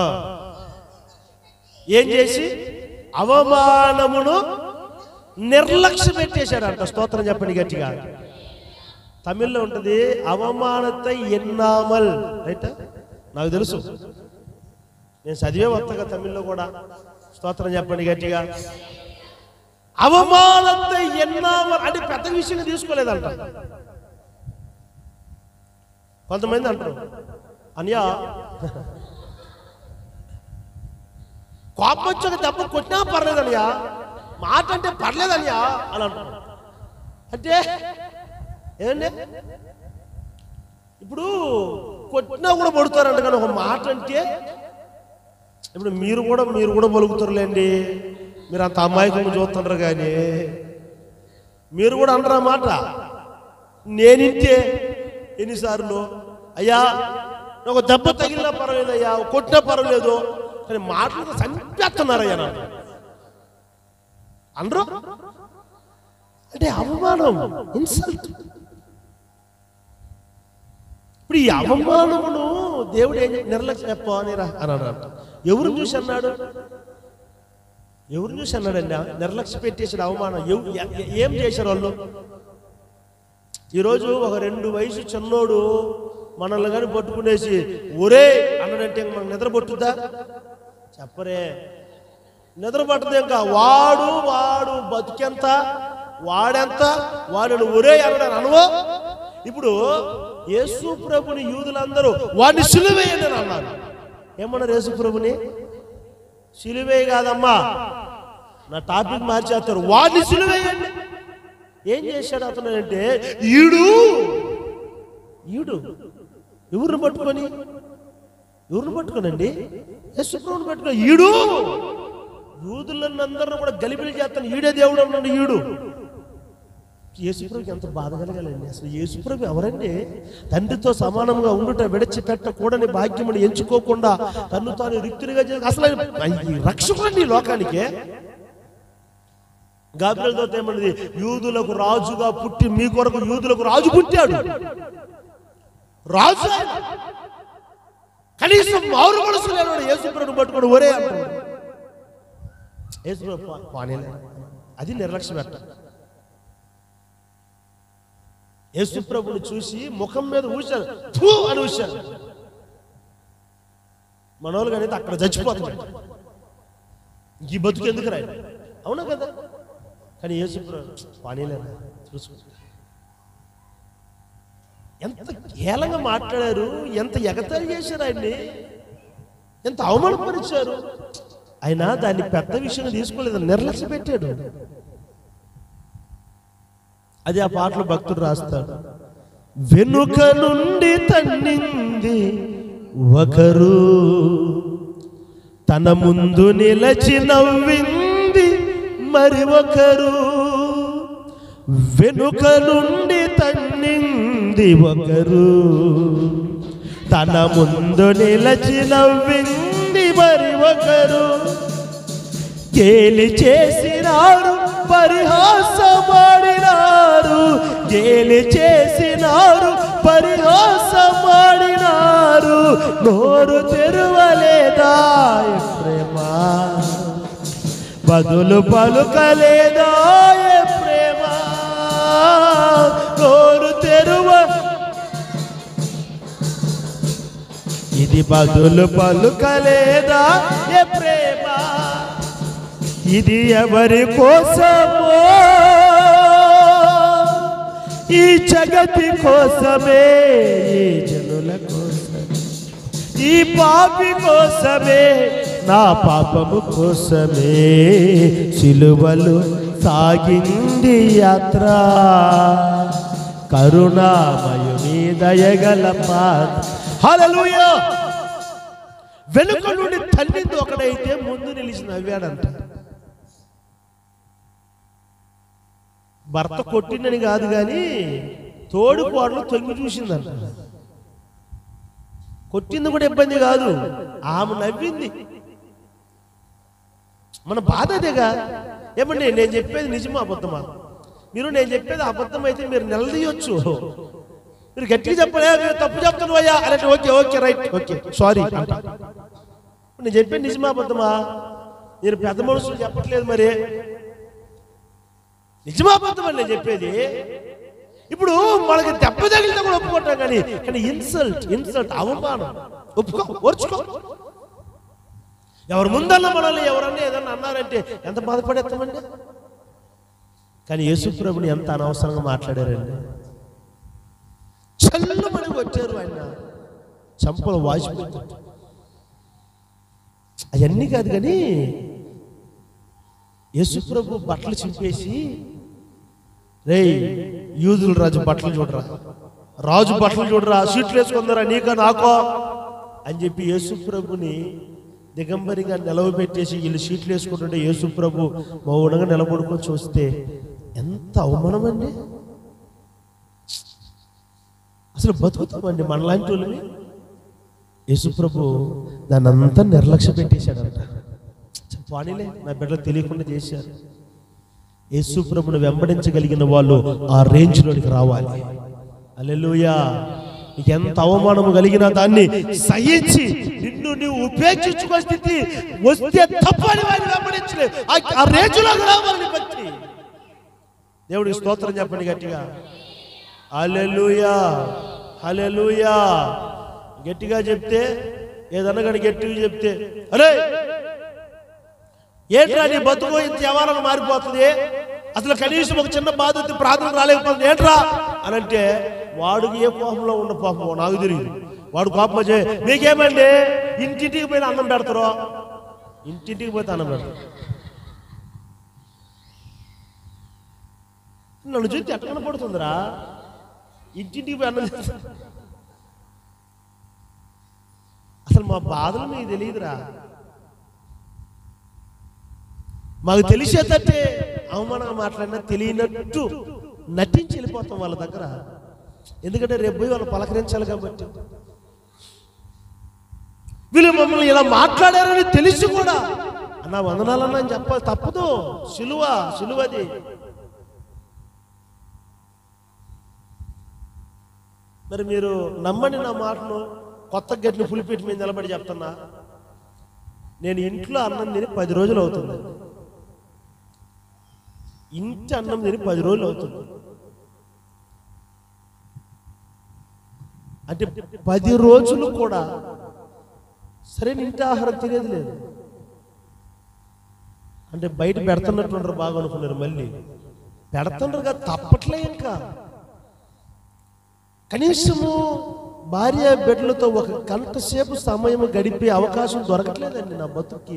Speaker 1: ఏం చేసి అవమానమును నిర్లక్ష్య పెట్టేశాడంట స్తోత్రం చెప్పండి గట్టిగా తమిళ్లో ఉంటుంది అవమానத்தை ఎన్నామల్ రైట్ నాకు తెలుసు నేను చదివే వస్తాగా తమిళ్లో కూడా స్తోత్రం చెప్పండి గట్టిగా అవమానத்தை ఎన్నామల్ అంటే పెద్ద విషయంగా తీసుకోలేదంట కొంతమంది అంటారు అన్యా కోపం వచ్చి ఒక దెబ్బ కొట్టినా పర్లేదనియా మాట అంటే పర్లేదనియా అని అంటారు అంటే ఏంటి ఇప్పుడు కొట్టినా కూడా పడుతారంట కానీ ఒక మాట అంటే ఇప్పుడు మీరు కూడా మీరు కూడా పలుకుతారులేండి మీరు అంత అమాయకంగా చూస్తుంటారు కానీ మీరు కూడా అంటారు ఆ మాట నేనింటే ఎన్నిసార్లు అయ్యా నాకు ఒక దెబ్బ తగిలినా పర్వాలేదు అయ్యా ఒక కొట్టినా పర్వాలేదు కానీ మాటలు చంపేస్తున్నారు అయ్యా నాకు అనరు అంటే అవమానం ఇన్సల్ట్ ఇప్పుడు ఈ అవమానమును దేవుడు ఏం చే- నిర్లక్ష్యం చెప్పా అని రా అని అన్నాడు ఎవరిని చూసి అన్నాడు ఎవరిని చూసి అన్నాడండి నిర్లక్ష్య పెట్టేసాడు అవమానం ఎవ్- ఎ- ఎ- ఏం చేశారు వాళ్ళు ఈరోజు ఒక రెండు వయసు చిన్నోడు మనల్ని కానీ పట్టుకునేసి ఒరే అన్నాడంటే ఇంక మనకు నిద్ర పట్టుద్దా చెప్పరే నిద్ర పట్టదు ఇంకా వాడు వాడు బతికెంత వాడెంత వాడు ఒరే అన్నాడు అనువో ఇప్పుడు యేసు ప్రభుని యూదులందరూ వాడిని సిలువేయండి అని అన్నారు ఏమన్నారు యేసు ప్రభుని సిలువే కాదమ్మా నా టాపిక్ మార్చేస్తారు వాడిని సిలువేయండి ఏం చేశాడు అతను అంటే ఈడు ఈడు ఎవరిని పట్టుకొని ఎవరిని పట్టుకోనండి యశుప్రభుని పట్టుకొని ఈడు యూదులందరిని కూడా గలిబిలి చేస్తాను ఈడే దేవుడు అన్నాడు ఈడు యేసుప్రభుకి ఎంత బాధ కలగాలండి అసలు యేసుప్రభు ఎవరండి తండ్రితో సమానంగా ఉండుట విడిచిపెట్టకూడని భాగ్యముని ఎంచుకోకుండా తన్ను తాను రిక్తునిగా చేసి అసలు ఆయన ఈ రక్షకుడండి ఈ లోకానికి గాబ్రియల్తో ఏమన్నది యూదులకు రాజుగా పుట్టి మీ కొరకు యూదులకు రాజు పుట్టాడు రాజు ఆయన. కనీసం మారు మనసు లేనివాడు యేసుప్రభుని పట్టుకొని ఒరే అంటాడు యేసుప్రభు పా- పానీలే. అది నిర్లక్ష్యం పెట్ట యేసుప్రభుని చూసి ముఖం మీద ఊశారు ఫూ అని ఊశారు మనోళ్ళు కానీ అక్కడ చచ్చిపోతున్నాడు ఈ బతుకు ఎందుకు రాయి అవునా కదా కానీ యేసు పనిలేదా చూసుకో ఎంత హేళంగా మాట్లాడారు ఎంత ఎగతాళి చేశారు ఆయన్ని ఎంత అవమానపరిచారు ఆయన దాన్ని పెద్ద విషయం తీసుకోలేదు నిర్లక్ష్య పెట్టాడు అది ఆ పాటలో భక్తుడు రాస్తాడు వెనుక నుండి తన్నింది ఒకరు తన ముందు నిలచి నవ్వింది మరి ఒకరు వెనుక నుండి తన్నింది ఒకరు తన ముందు నిలచి నవ్వింది మరి ఒకరు గేలి చేసినారు పరిహాసమాడినారు గేలి చేసినారు పరిహాసమాడినారు నోరు తెరువలేదా ఏ ప్రేమ బదులు పలుకలేదా ఏ ప్రేమ నోరు తెరువ ఇది బదులు పలుకలేదా ఏ ప్రేమ ఇది ఎవరి కోసమో ఈ జగతి కోసమే ఈ జనుల కోసమే ఈ పాపి కోసమే నా పాపము కోసమే సిలువలు సాగింది యాత్ర కరుణామయుని దయగల హల్లెలూయా వెనుక నుండి తల్లింది ఒకడైతే ముందు నిలిచి నవ్వాడంట భర్త కొట్టిందని కాదు కానీ తోడు కోడలు తొంగి చూసిందంట కొట్టింది కూడా ఇబ్బంది కాదు ఆమె నవ్వింది మన బాధ అదేగా ఏమండి నేను చెప్పేది నిజమా అబద్ధమా మీరు నేను చెప్పేది అబద్ధం అయితే మీరు నిలదీయొచ్చు మీరు గట్టిగా చెప్పలే "మీరు తప్పు చెప్తున్నావు అయ్యా అంటే okay okay right okay sorry అంట నేను చెప్పేది నిజమా అబద్ధమా నేను పెద్ద మనుషులు చెప్పట్లేదు మరి నిజమా అబద్ధం అని నేను చెప్పేది ఇప్పుడు మనకి దెబ్బ తగిలితే కూడా ఒప్పుకుంటాం కానీ కానీ ఇన్సల్ట్ ఇన్సల్ట్ అవమానం ఒప్పుకో ఓర్చుకో ఎవరు ముందన్న మనల్ని ఎవరన్నా ఏదన్నా అన్నారంటే ఎంత బాధపడేస్తామండి కానీ యేసుప్రభుని ఎంత అనవసరంగా మాట్లాడారండి చల్లమని వచ్చారు ఆయన చంపలు వాసిపోతుంది అవన్నీ కాదు కానీ యేసుప్రభు బట్టలు చింపేసి రేయ్ యూదుల రాజు బట్టలు చూడరా రాజు బట్టలు చూడరా సీట్లు వేసుకుందరా నీకా నాకో అని చెప్పి యేసుప్రభుని దిగంబరిగా నిలవబెట్టేసి వీళ్ళు సీట్లు వేసుకుంటుంటే యేసుప్రభు మౌనంగా నిలబడుకొని చూస్తే ఎంత అవమానం అండి అసలు బతుకుతామండి మనలాంటి వాళ్ళని యేసుప్రభు దాన్ని అంతా నిర్లక్ష్య పెట్టేశాడంట వాణిలే నా బిడ్డలు తెలియకుండా చేశారు యేసుప్రభుని వెంబడించగలిగిన వాళ్ళు ఆ రేంజ్లోనికి రావాలి అల్లెలుయా నీకు ఎంత అవమానము కలిగినా దాన్ని సహించి నిన్ను నీవు ఉపేక్షించుకో స్థితి వస్తే తప్పని వాడిని వెంబడించలే ఆ- ఆ రేంజ్లోకి రావాలి భక్తి దేవుడికి స్తోత్రం చెప్పండి గట్టిగా హల్లెలూయా హల్లెలూయా గట్టిగా చెప్తే ఏదన్నా కానీ గట్టిగా చెప్తే అరే ఏంట్రా నీ బతుకు ఇంత వ్యవహారం మారిపోతుంది అసలు కనీసం ఒక చిన్న బాధ వచ్చి ప్రార్థన రాలేకపోతుంది ఏంట్రా అని అంటే వాడికి ఏ కోపంలో ఉన్న పాపం నాకు తెలియదు వాడు కోపం వచ్చే మీకేమండి ఇంటింటికి పోయిన అన్నం పెడతారో ఇంటింటికి పోతే అన్నం పెడతారు నన్ను చూసి ఎట్లా కనపడుతుందిరా ఇంటింటికి పోయి అన్నం చేస్తారు. అసలు మా బాధలు మీకు తెలియదురా మాకు తెలిసేటట్టే అవమానంగా మాట్లాడినా తెలియనట్టు నటించి వెళ్ళిపోతాం వాళ్ళ దగ్గర ఎందుకంటే రేపు పోయి వాళ్ళు పలకరించాలి కాబట్టి వీళ్ళు మమ్మల్ని ఇలా మాట్లాడారని తెలిసి కూడా అన్న వందనాలన్నా అని చెప్పాలి తప్పదు సిలువ సిలువది మరి మీరు నమ్మని నా మాటను కొత్త గట్టిని పులిపెట్టి మీద నిలబడి చెప్తున్నా నేను ఇంట్లో అన్నం తిని పది రోజులు అవుతుంది ఇంటి అన్నం తిని పది రోజులు అవుతుంది అంటే పది రోజులు కూడా సరైన ఇంటి ఆహారం తినేది లేదు అంటే బయట పెడుతున్నట్టు బాగా అనుకున్నారు మళ్ళీ పెడుతుండ్రు కదా తప్పట్లే ఇంకా కనీసము భార్య బిడ్డలతో ఒక గంట సేపు సమయం గడిపే అవకాశం దొరకట్లేదండి నా బతుక్కి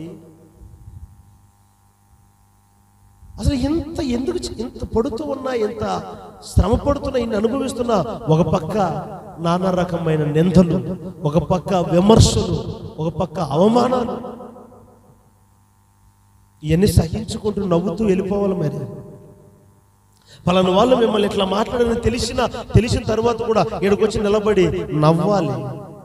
Speaker 1: అసలు ఇంత ఎందుకు చ- ఇంత పడుతూ ఉన్నా ఇంత శ్రమ పడుతున్నా ఇన్ని అనుభవిస్తున్నా ఒక పక్క నానా రకమైన నిందలు ఒక పక్క విమర్శలు ఒక పక్క అవమానాలు ఇవన్నీ సహించుకుంటూ నవ్వుతూ వెళ్ళిపోవాలి మరి పలానా వాళ్ళు మిమ్మల్ని ఇట్లా మాట్లాడని తెలిసిన తెలిసిన తర్వాత కూడా ఇక్కడికి వచ్చి నిలబడి నవ్వాలి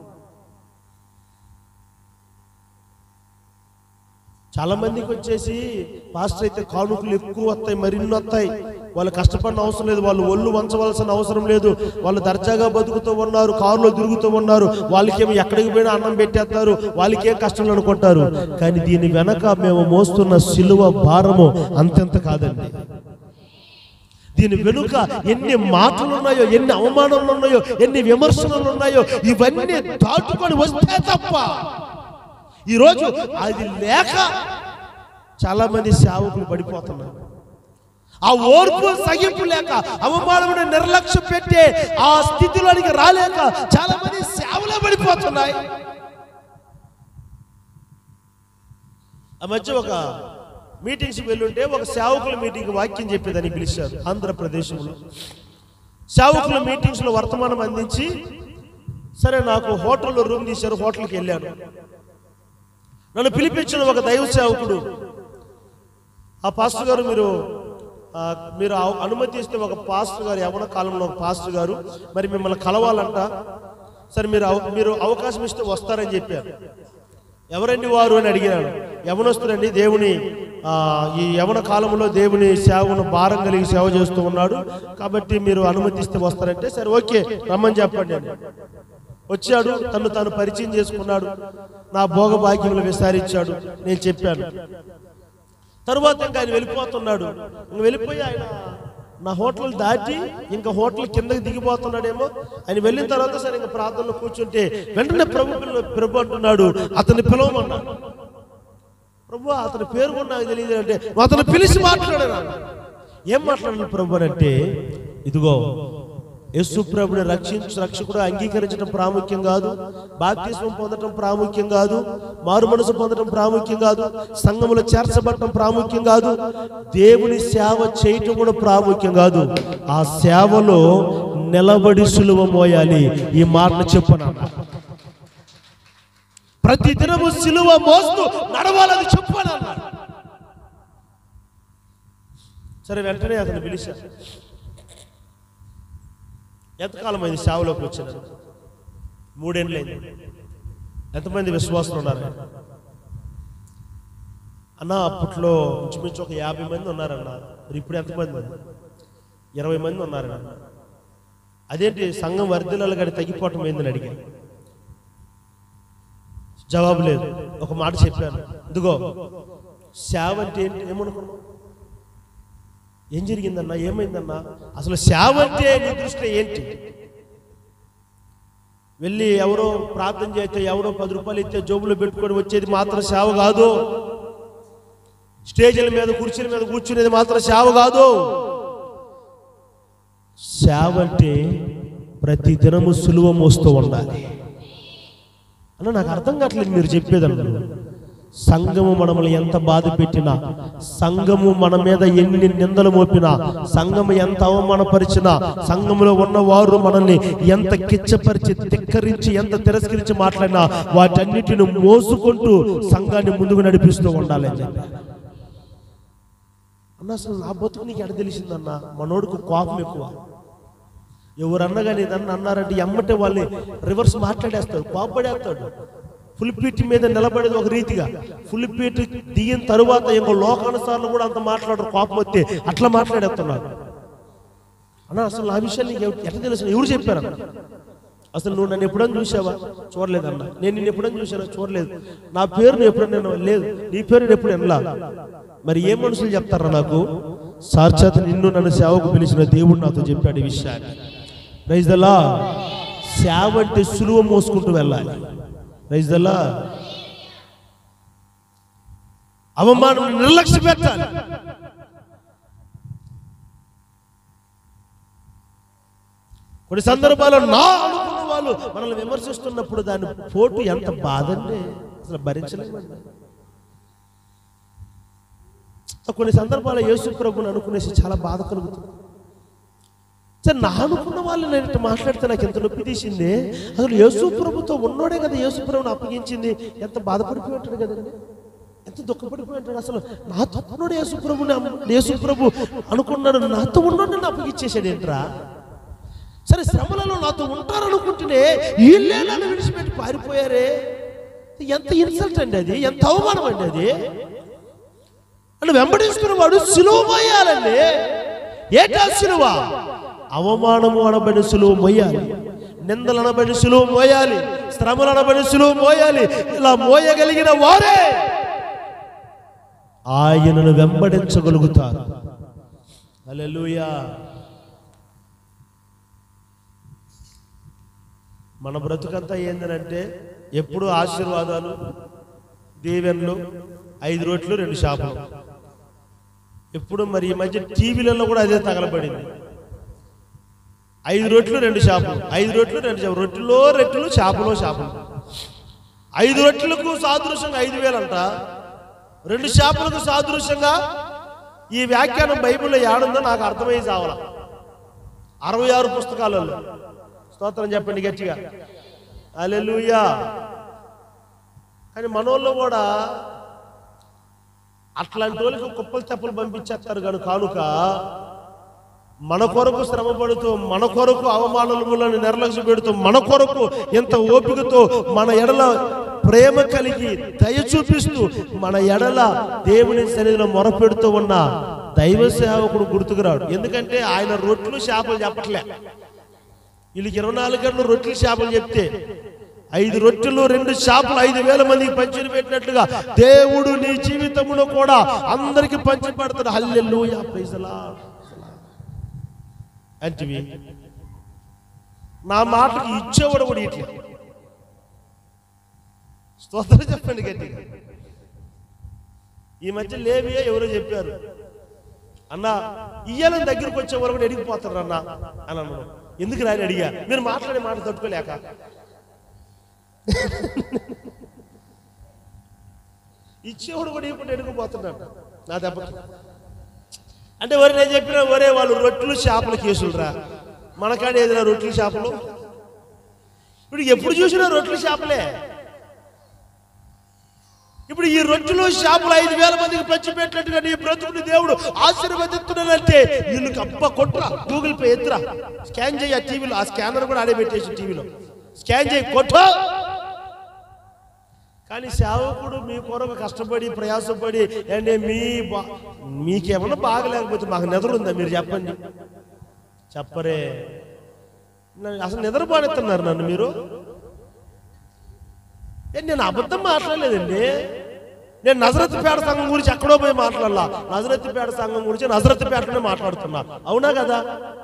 Speaker 1: చాలా మందికి వచ్చేసి పాస్టర్ అయితే కానుకలు ఎక్కువ వస్తాయి మరిన్ని వస్తాయి వాళ్ళు కష్టపడిన అవసరం లేదు వాళ్ళు ఒళ్ళు వంచవలసిన అవసరం లేదు వాళ్ళు దర్జాగా బతుకుతూ ఉన్నారు కారులో తిరుగుతూ ఉన్నారు వాళ్ళకేమో ఎక్కడికి పోయినా అన్నం పెట్టేస్తారు వాళ్ళకేం కష్టం అనుకుంటారు కానీ దీని వెనక మేము మోస్తున్న సిలువ భారము అంతెంత కాదండి దీని వెనుక ఎన్ని మాటలు ఉన్నాయో ఎన్ని అవమానాలు ఉన్నాయో ఎన్ని విమర్శలు ఉన్నాయో ఇవన్నీ దాటుకొని వస్తే తప్ప ఈరోజు అది లేక చాలా మంది సేవకులు పడిపోతున్నారు ఆ ఓర్పు సగింపు లేక అవమానమైన నిర్లక్ష్యం పెట్టే ఆ స్థితిలోనికి రాలేక చాలా మంది సేవలే పడిపోతున్నాయి ఆ మధ్య ఒక మీటింగ్స్కి వెళ్ళుంటే ఒక సేవకుల మీటింగ్ వాక్యం చెప్పేదని పిలిచారు ఆంధ్రప్రదేశ్లో సేవకుల మీటింగ్స్లో వర్తమానం అందించి సరే నాకు హోటల్లో రూమ్ తీశారు హోటల్కి వెళ్ళాను నన్ను పిలిపించిన ఒక దైవ సేవకుడు ఆ పాస్టర్ గారు మీరు ఆ, మీరు ఆ- అనుమతిస్తే ఒక పాస్టర్ గారు యవన కాలంలో ఒక పాస్టర్ గారు మరి మిమ్మల్ని కలవాలంట సరే మీరు అవ- మీరు అవకాశం ఇస్తే వస్తారని చెప్పారు ఎవరండి వారు అని అడిగినాడు యవనస్తుడండి దేవుని ఆ, ఈ యవన కాలంలో దేవుని సేవను భారం కలిగి సేవ చేస్తూ ఉన్నాడు కాబట్టి మీరు అనుమతిస్తే వస్తారంటే సరే ఓకే రమ్మని చెప్పండి అని వచ్చాడు తను తాను పరిచయం చేసుకున్నాడు నా భోగ భాగ్యములు విసారించాడు నేను చెప్పాను తరువాత ఇంకా ఆయన వెళ్ళిపోతున్నాడు ఇంక వెళ్ళిపోయి ఆయన నా హోటల్ దాటి ఇంకా హోటల్ కిందకి దిగిపోతున్నాడేమో ఆయన వెళ్ళిన తర్వాత సరే ఇంకా ప్రార్థనలో కూర్చుంటే వెంటనే ప్రభు పిల్ల- ప్రభు అంటున్నాడు అతన్ని పిలవమన్నాడు ప్రభు అతని పేరు కూడా నాకు తెలియదు అంటే "నువ్వు అతను పిలిచి మాట్లాడాను ఏం మాట్లాడాను ప్రభు అని అంటే ఇదిగో యేసు ప్రభుని రక్షించు రక్షకుడు అంగీకరించడం ప్రాముఖ్యం కాదు బాప్తిస్మం పొందడం ప్రాముఖ్యం కాదు మారు మనసు పొందడం ప్రాముఖ్యం కాదు సంఘములో చేర్చబడటం ప్రాముఖ్యం కాదు దేవుని సేవ చేయటం కూడా ప్రాముఖ్యం కాదు ఆ సేవలో నిలబడి సులువ మోయాలి ఈ మాటను చెప్పనన్నా ప్రతి దినము సిలువ మోస్తూ నడవాలని చెప్పాను అన్నాడు సరే వెంటనే అతను పిలిచాను ఎంతకాలం అయింది సేవలోకి వచ్చినారు మూడేళ్ళైంది ఎంతమంది విశ్వాసులు ఉన్నారు అన్న అప్పట్లో ఇంచుమించు ఒక యాభై మంది ఉన్నారన్న మరి ఇప్పుడు ఎంతమంది మంది ఇరవై మంది ఉన్నారన్న అదేంటి సంఘం వర్ధిల్లాలి కానీ తగ్గిపోవటం ఏందని అడిగాను జవాబు లేదు ఒక మాట చెప్పాను ఇదిగో సేవ అంటే ఏంటి ఏమనుకున్నావు ఏం జరిగిందన్నా ఏమైందన్నా అసలు సేవ అంటే నీ దృష్టిలో ఏంటి వెళ్ళి ఎవరో ప్రార్థన చేస్తే ఎవరో పది రూపాయలు ఇస్తే జోబులో పెట్టుకొని వచ్చేది మాత్రం సేవ కాదు స్టేజీల మీద కుర్చీల మీద కూర్చునేది మాత్రం సేవ కాదు సేవ అంటే ప్రతి దినము సులువ మోస్తూ ఉండాలి అన్న నాకు అర్థం కావట్లేదు మీరు చెప్పేదన్న సంఘము మనల్ని ఎంత బాధ పెట్టినా సంఘము మన మీద ఎన్ని నిందలు మోపినా సంఘము ఎంత అవమానపరిచినా సంఘములో ఉన్నవారు మనల్ని ఎంత కిచ్చపరిచి తిక్కరించి ఎంత తిరస్కరించి మాట్లాడినా వాటన్నిటిని మోసుకుంటూ సంఘాన్ని ముందుకు నడిపిస్తూ ఉండాలి అని చెప్పి అన్న అసలు నా బతుకు నీకు ఎడ తెలిసిందన్న మనోడికి కోపం ఎక్కువ ఎవరన్నా కానీ నన్ను అన్నారంటే ఎమ్మటే వాళ్ళని రివర్స్ మాట్లాడేస్తాడు కోపడేస్తాడు ఫుల్ పీట్ మీద నిలబడేది ఒక రీతిగా ఫుల్ పీట్ దిగిన తరువాత ఇంకో లోకానుసార్లు కూడా అంత మాట్లాడరు కోపం వస్తే అట్లా మాట్లాడేస్తున్నాడు అన్న అసలు నా విషయాలు నీకు ఎవ- ఎట్లా తెలుసు ఎవరు చెప్పారు అన్న? అసలు నువ్వు నన్ను ఎప్పుడైనా చూసావా చూడలేదన్న నేను నిన్ను ఎప్పుడైనా చూసానా చూడలేదు నా పేరు నువ్వు ఎప్పుడైనా నేను లేదు నీ పేరు నేను ఎప్పుడు ఎనలా మరి ఏ మనుషులు చెప్తారా నాకు సాక్షాత్ నిన్ను నన్ను సేవకు పిలిచిన దేవుడు నాతో చెప్పాడు ఈ విషయాన్ని రైజ్దల్లా సేవ అంటే సులువ మోసుకుంటూ వెళ్ళాలి రైజ్దల్లా అవమానం నిర్లక్ష్య పెట్టాలి కొన్ని సందర్భాల్లో నా అనుకున్న వాళ్ళు మనల్ని విమర్శిస్తున్నప్పుడు దాని పోటు ఎంత బాధండి అసలు భరించలేమండి కొన్ని సందర్భాల్లో యేసు ప్రభుని అనుకునేసి చాలా బాధ కలుగుతుంది సరే నా అనుకున్న వాళ్ళు నేను ఇట్లా మాట్లాడితే నాకు ఎంత నొప్పి తీసింది అసలు యేసు ప్రభుతో ఉన్నోడే కదా యేసు ప్రభుని అప్పగించింది ఎంత బాధపడిపోయి ఉంటాడు కదండి ఎంత దుఃఖపడిపోయి ఉంటాడు అసలు నాతో ఉన్నోడు యేసు ప్రభుని అమ్మ- యేసు ప్రభు అనుకున్నాడు నాతో ఉన్నోడు నన్ను అప్పగించేసాడు ఏంట్రా సరే శ్రమలలో నాతో ఉంటారనుకుంటేనే వీళ్ళే నన్ను విడిచిపెట్టి పారిపోయారే ఎంత ఇన్సల్ట్ అండి అది ఎంత అవమానం అండి అది అని వెంబడిస్తున్న వాడు సులువ మోయాలండి ఏటా సులువ అవమానము అనబడి సులువ మోయాలి నిందలు అనబడి సులువ మోయాలి శ్రమలు అనబడి సులువ మోయాలి ఇలా మోయగలిగిన వారే ఆయనను వెంబడించగలుగుతారు హల్లెలూయా మన బ్రతుకంతా ఏందనంటే ఎప్పుడు ఆశీర్వాదాలు దీవెనలు ఐదు రోట్లు రెండు షాపులు ఎప్పుడు మరి ఈ మధ్య టీవీలలో కూడా అదే తగలబడింది ఐదు రొట్లు రెండు షాపులు ఐదు రొట్లు రెండు షాపులు రొట్టెలో రెట్లు షాపులో షాపులు ఐదు రొట్టెలకు సాదృశ్యంగా ఐదు వేలంట రెండు షాపులకు సాదృశ్యంగా ఈ వ్యాఖ్యానం బైబిల్లో ఏడుందో నాకు అర్థమయ్యి చావాల అరవై ఆరు పుస్తకాలలో స్తోత్రం చెప్పండి గట్టిగా అలెలుయా కానీ మనోళ్ళు కూడా అట్లాంటి వాళ్ళకి కుప్పలు తెప్పలు పంపించేస్తారు కానీ కానుక మన కొరకు శ్రమ పడుతూ మన కొరకు అవమానములను నిర్లక్ష్య పెడుతూ మన కొరకు ఎంత ఓపికతో మన ఎడల ప్రేమ కలిగి దయ చూపిస్తూ మన ఎడల దేవుని సన్నిధిలో మొరపెడుతూ ఉన్న దైవ సేవకుడు గుర్తుకురాడు ఎందుకంటే ఆయన రొట్లు చేపలు చెప్పట్లే వీళ్ళకి ఇరవై నాలుగు గంటలు రొట్టెలు చేపలు చెప్తే ఐదు రొట్టెలు రెండు చేపలు ఐదు వేల మందికి పంచి పెట్టినట్లుగా దేవుడు నీ జీవితములో కూడా అందరికి పంచి పెడతాడు హల్లెలూయా ప్రైజలా అంటివి నా మాటకి ఇచ్చేవాడు కూడా ఇట్లా స్తోత్రం చెప్పండి గట్టిగా ఈ మధ్య లేవియే ఎవరో చెప్పారు అన్న ఇయ్యాలని దగ్గరికి వచ్చే వాళ్ళు కూడా ఎడిగిపోతారు అన్న అని అన్నాడు ఎందుకు రాని అడిగా మీరు మాట్లాడే మాట తట్టుకోలేక ఇచ్చేవాడు కూడా ఇప్పుడు ఎడిగిపోతున్నాడు నా దెబ్బకి అంటే వరి నేను చెప్పిన ఒరే వాళ్ళు రొట్టెలు చేపల కేసులు రా మనకాడ ఏదైనా రొట్టెలు చేపలు ఇప్పుడు ఎప్పుడు చూసినా రొట్టెలు చేపలే ఇప్పుడు ఈ రొట్టెలు చేపలు ఐదు వేల మందికి పంచి పెట్టినట్టుగా నీ బ్రతుకుని దేవుడు ఆశీర్వదిస్తున్నాడంటే వీళ్ళకి అబ్బ కొట్రా గూగుల్ పే ఎత్తురా స్కాన్ చేయి ఆ టీవీలో ఆ స్కానర్ కూడా ఆడే పెట్టేసి టీవీలో స్కాన్ చేయి కొట్టు కానీ సేవకుడు మీ కొరకు కష్టపడి ప్రయాసపడి అంటే మీ బా- మీకేమన్నా బాగలేకపోతే మాకు నిద్ర ఉందా మీరు చెప్పండి చెప్పరే నన్ను అసలు నిద్రపోనెత్తున్నారు నన్ను మీరు ఏ, నేను అబద్ధం మాట్లాడలేదండి నేను నజరత్పేట సంఘం గురించి ఎక్కడో పోయి మాట్లాడాల నజరత్పేట సంఘం గురించి నజరత్పేటనే మాట్లాడుతున్నా అవునా కదా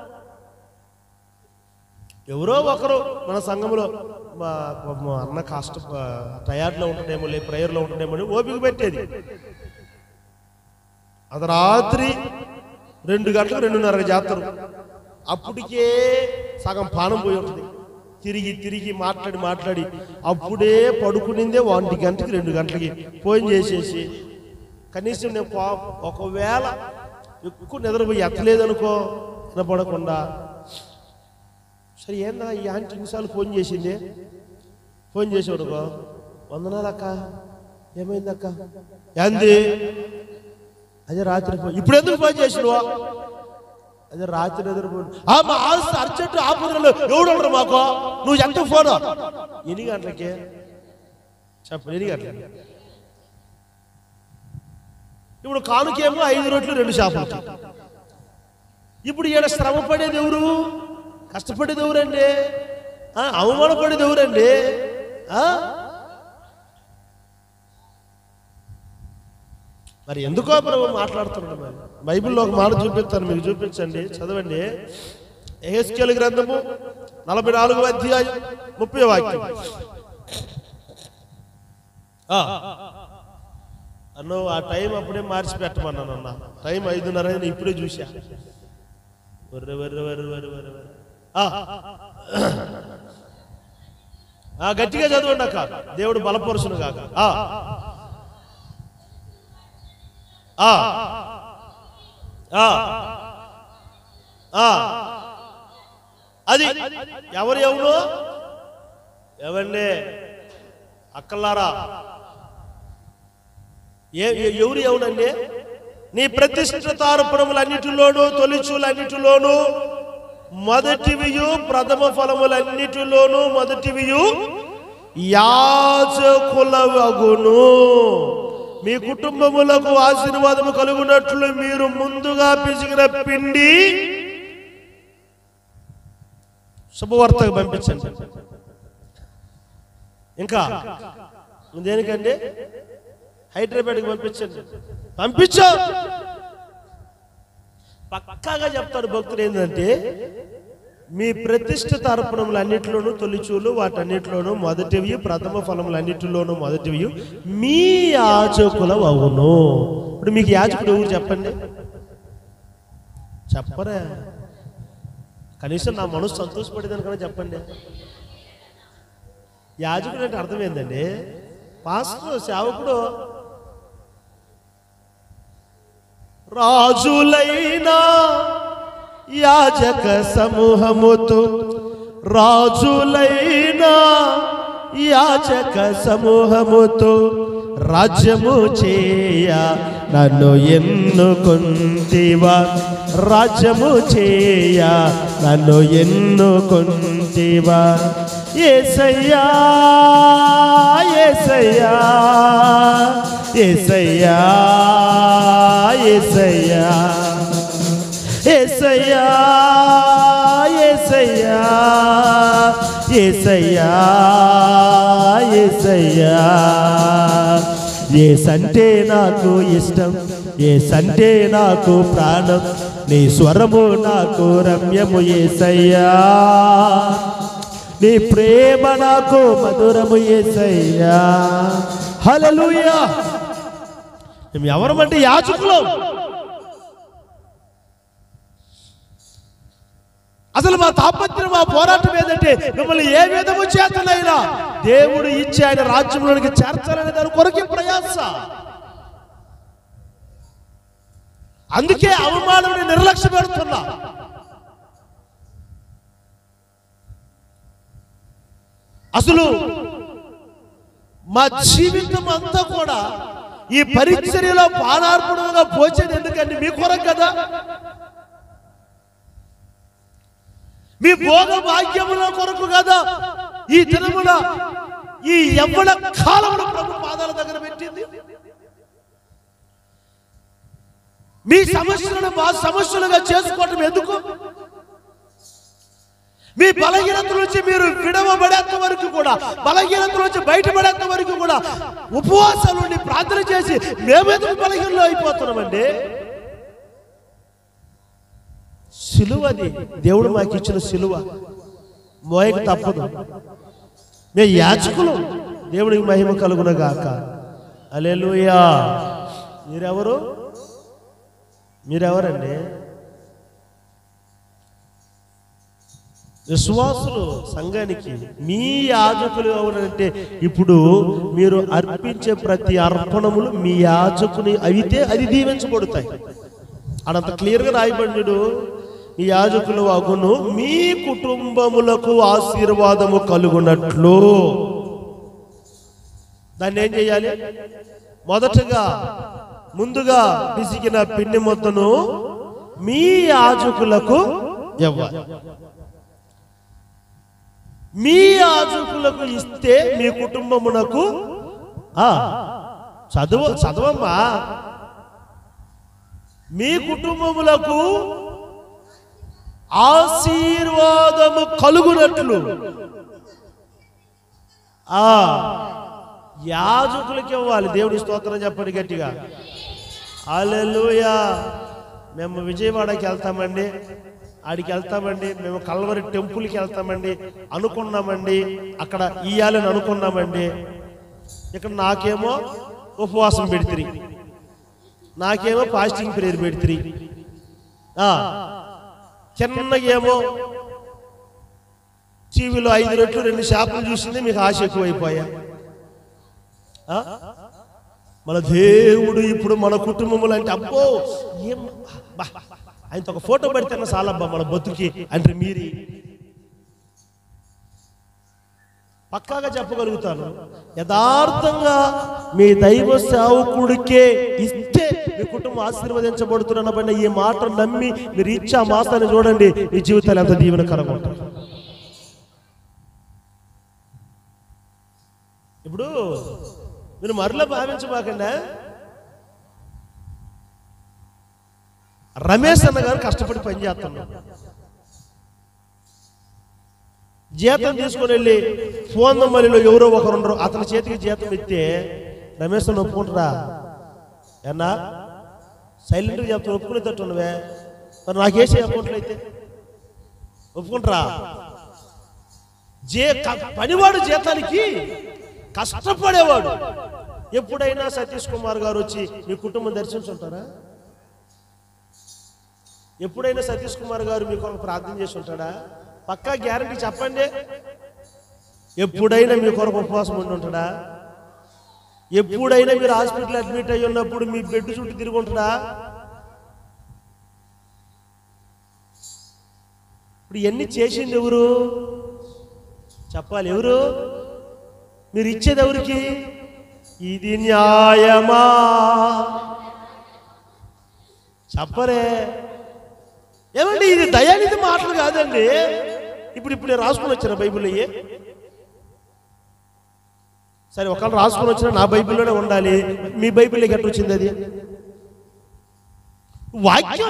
Speaker 1: ఎవరో ఒకరు మన సంఘంలో మా మా అన్న కాస్ట్ టయర్లో ఉంటుందేమో లే ప్రేయర్లో ఉంటుందేమో అని ఓపిక పెట్టేది అది రాత్రి రెండు గంటలకు రెండున్నరకు చేస్తారు అప్పటికే సగం పానం పోయి ఉంటుంది తిరిగి తిరిగి మాట్లాడి మాట్లాడి అప్పుడే పడుకునిందే ఒంటి గంటకి రెండు గంటలకి ఫోన్ చేసేసి కనీసం నేను పో- ఒకవేళ ఎక్కువ నిద్రపోయి ఎత్తలేదనుకో నిలబడకుండా సరే ఏందా ఈ ఆంటీ ఇన్నిసార్లు ఫోన్ చేసింది ఫోన్ చేసేవాడుకో వందనాలు అక్క ఏమైంది అక్క ఏంది అదే రాత్రి ఫోన్ ఇప్పుడు ఎందుకు ఫోన్ చేసినవా అదే రాత్రి ఎదురు ఫోన్ ఆ మా ఆస్తి అర్జెంట్ ఆపుదలలో ఎవడు ఉండరు మాకు నువ్వు ఎంత ఫోన్ ఎన్ని గంటలకి చెప్పు ఎన్ని గంటలకి ఇప్పుడు కానుకేమో ఐదు రోట్లు రెండు షాపులకి ఇప్పుడు ఈడ శ్రమ పడేది ఎవరు కష్టపడేది ఎవరండి ఆ, అవమానపడేది ఎవరండి ఆ? మరి ఎందుకో ప్రభు మాట్లాడుతున్నాడు మరి బైబిల్లో ఒక మాట చూపిస్తాను మీకు చూపించండి చదవండి ఎహెస్కేల్ గ్రంథము నలభై నాలుగు అధ్యాయం ముప్పై వాక్యం ఆ. అన్నో ఆ టైం అప్పుడే మార్చి పెట్టమన్నాను అన్న టైం ఐదున్నర అయింది ఇప్పుడే చూసా వర్రె వర్రె వర్రె వర్రె వర్రె వర్రె. ఆ. ఆ, గట్టిగా చదవండి అక్క దేవుడు బలపరుచును కాక ఆ. ఆ. ఆ. ఆ. అది ఎవరు ఎవరు ఎవండి అక్కలారా ఏ ఏ- ఎవరు ఎవనండి నీ ప్రతిష్ఠితార్పణములన్నిటిలోను తొలిచూలన్నిటిలోను మొదటివియు ప్రథమ ఫలములన్నిటిలోను మొదటివియు యాజకులవగును మీ కుటుంబములకు ఆశీర్వాదము కలుగునట్లు మీరు ముందుగా పిసిగిన పిండి శుభవార్తకు పంపించండి ఇంకా దేనికండి హైదరాబాద్కి పంపించండి పంపించు పక్కాగా చెప్తాడు భక్తుడు ఏంటంటే మీ ప్రతిష్ఠిత అర్పణములు అన్నిటిలోనూ తొలిచూలు వాటన్నిటిలోనూ మొదటివి ప్రథమ ఫలములు అన్నిటిలోనూ మొదటివి మీ యాజకుల అవును ఇప్పుడు మీకు యాజకుడు ఎవరు చెప్పండి చెప్పరా కనీసం నా మనసు సంతోషపడేదానికన్నా చెప్పండి యాజకుడు అంటే అర్థం ఏందండి పాస్టర్ సేవకుడు రాజులైన యాజక సమూహముతో రాజులైన యాజక సమూహముతో రాజ్యము చేయ నన్ను ఎన్నుకొంటివా రాజ్యము చేయ నన్ను ఎన్నుకొంటివా ఏసయ్యా ఏసయ్యా ఏసయ్యా ఏసయ్యా ఏసయ్యా ఏసయ్యా ఏసయ్యా ఏసయ్యా ఏసంటే నాకు ఇష్టం ఏసంటే నాకు ప్రాణం నీ స్వరము నాకు రమ్యము ఏసయ్యా నీ ప్రేమ నాకు మధురము ఏసయ్యా హల్లెలూయా మేము ఎవరమంటే యాచకులం అసలు మా తాపత్రం మా పోరాటం ఏంటంటే మిమ్మల్ని ఏ విధము చేతనైనా దేవుడు ఇచ్చి ఆయన రాజ్యంలోనికి చేర్చాలనే దాని కొరకే ప్రయాస అందుకే అవమానం నిర్లక్ష్య పెడుతున్నా అసలు మా జీవితం అంతా కూడా ఈ పరిచర్యలో పానార్పణంగా పోచేది ఎందుకండి మీ కొరకు కదా మీ భోగ భాగ్యముల కొరకు కదా ఈ దినమున ఈ యవ్వన కాలమున ప్రభు పాదాల దగ్గర పెట్టింది మీ సమస్యలను మా సమస్యలుగా చేసుకోవటం ఎందుకు మీ బలహీనత నుంచి మీరు విడవబడేంత వరకు కూడా బలహీనత నుంచి బయటపడేంత వరకు కూడా ఉపవాసాలు ఉండి ప్రార్థన చేసి మేమెందుకు బలహీనలో అయిపోతున్నామండి సిలువది దేవుడు మాకు ఇచ్చిన సిలువ మోయకు తప్పదు మేము యాచకులు దేవుడికి మహిమ కలుగున గాక అలెలుయా మీరెవరు మీరెవరండి విశ్వాసులు సంఘానికి మీ యాజకులు ఎవరంటే ఇప్పుడు మీరు అర్పించే ప్రతి అర్పణములు మీ యాజకుని అయితే అది దీవించబడతాయి అడంత క్లియర్గా రాయబడినడు మీ యాజకులు అగును మీ కుటుంబములకు ఆశీర్వాదము కలుగునట్లు దాన్ని ఏం చేయాలి మొదటగా ముందుగా పిసికిన పిండి మొత్తను మీ యాజకులకు ఇవ్వాలి మీ యాజకులకు ఇస్తే మీ కుటుంబమునకు ఆ చదువు చదవమ్మా మీ కుటుంబములకు ఆశీర్వాదము కలుగునట్లు ఆ యాజకులకి ఇవ్వాలి దేవుడి స్తోత్రం చెప్పండి గట్టిగా అలెలుయా మేము విజయవాడకి వెళ్తామండి ఆడికి వెళ్తామండి మేము కల్వరి టెంపుల్కి వెళ్తామండి అనుకున్నామండి అక్కడ ఇయ్యాలని అనుకున్నామండి ఇక్కడ నాకేమో ఉపవాసం పెడితిరి నాకేమో ఫాస్టింగ్ ప్రేయర్ పెడితిరి ఆ, చిన్నగా ఏమో టీవీలో ఐదు రెట్లు రెండు షాపులు చూసింది మీకు ఆశ ఎక్కువైపోయా ఆ? మన దేవుడు ఇప్పుడు మన కుటుంబములు అంటే అబ్బో ఏం బా, ఆయనతో ఒక ఫోటో పెడితే చాలబ్బా మన బతుకి అంటే మీరి పక్కాగా చెప్పగలుగుతాను యథార్థంగా మీ దైవ సేవకుడికే ఇస్తే మీ కుటుంబం ఆశీర్వదించబడుతున్న ఈ మాట నమ్మి మీరు ఇచ్చే ఆ మాసాన్ని చూడండి మీ జీవితాలు ఎంత దీవెనకరంగా ఉంటాయి ఇప్పుడు మీరు మరలా భావించబాకండి రమేష్ అన్న గారు కష్టపడి పనిచేస్తున్నాడు జీతం తీసుకొని వెళ్ళి ఫోన్ నంబర్లో ఎవరో ఒకరు ఉండరు అతని చేతికి జీతం ఇస్తే రమేష్ అన్న ఒప్పుకుంటారా ఏనా సైలెంట్గా చెప్తా ఒప్పుకునేటట్టు ఉన్నవే మరి నాకేసే అకౌంట్లో అయితే ఒప్పుకుంటారా జే క- పనివాడు జీతానికి కష్టపడేవాడు ఎప్పుడైనా సతీష్ కుమార్ గారు వచ్చి మీ కుటుంబం దర్శించుంటారా ఎప్పుడైనా సతీష్ కుమార్ గారు మీకు ఒక ప్రార్థన చేసి ఉంటాడా పక్కా గ్యారంటీ చెప్పండి ఎప్పుడైనా మీ కొరకు ఉపవాసం ఉండి ఉంటాడా ఎప్పుడైనా మీరు హాస్పిటల్ అడ్మిట్ అయ్యి ఉన్నప్పుడు మీ బెడ్ చుట్టూ తిరిగి ఉంటాడా ఇప్పుడు ఇవన్నీ చేసింది ఎవరు చెప్పాలి ఎవరు మీరు ఇచ్చేది ఎవరికి ఇది న్యాయమా చెప్పరే ఏమండి ఇది దయానిధి మాటలు కాదండి ఇప్పుడు ఇప్పుడు నేను రాసుకొని వచ్చాను బైబిల్ అయ్యి సరే ఒకళ్ళు రాసుకొని వచ్చినా నా బైబిల్లోనే ఉండాలి మీ బైబిల్లోకి ఎట్లా వచ్చింది అది వాక్యం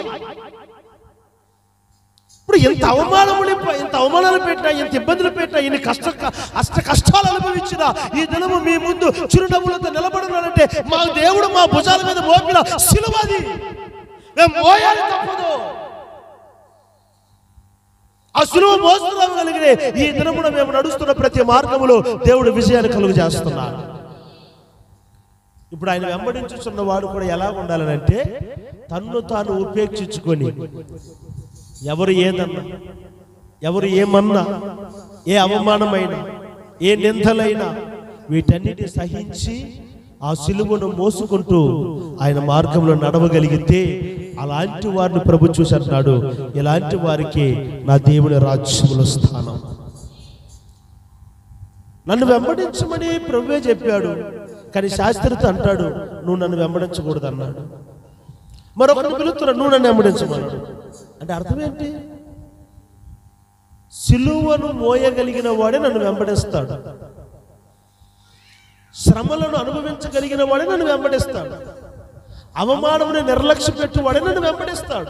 Speaker 1: ఇప్పుడు ఎంత అవమానములు ఇంత అవమానాలు పెట్టినా ఇంత ఇబ్బందులు పెట్టినా ఇన్ని కష్ట అష్ట కష్టాలు అనుభవించిన ఈ దినము మీ ముందు చిరునవ్వులతో నిలబడినాడంటే మా దేవుడు మా భుజాల మీద మోపిన సిలువది మేము మోయాలి తప్పదు ఆ సులువు మోస్తున్నాము కలిగిన ఈ దినమున మేము నడుస్తున్న ప్రతి మార్గములో దేవుడు విజయాన్ని కలుగు చేస్తున్నాడు ఇప్పుడు ఆయన వెంబడించుచున్న వాడు కూడా ఎలా ఉండాలనంటే తన్ను తాను ఉపేక్షించుకొని ఎవరు ఏదన్నా ఎవరు ఏమన్నా ఏ అవమానమైనా ఏ నిందలైనా వీటన్నిటిని సహించి ఆ సిలువను మోసుకుంటూ ఆయన మార్గంలో నడవగలిగితే అలాంటి వారిని ప్రభు చూసి అంటున్నాడు ఇలాంటి వారికి నా దేవుని రాజ్యములో స్థానం నన్ను వెంబడించమని ప్రభువే చెప్పాడు కానీ శాస్త్రితో అంటాడు నువ్వు నన్ను వెంబడించకూడదు అన్నాడు మరొకరు పిలుస్తున్నాడు నువ్వు నన్ను వెంబడించమన్నాడు అంటే అర్థం ఏంటి సిలువను మోయగలిగిన వాడే నన్ను వెంబడిస్తాడు శ్రమలను అనుభవించగలిగిన వాడే నన్ను వెంబడిస్తాడు అవమానముని నిర్లక్ష్య పెట్టువాడే నన్ను వెంబడిస్తాడు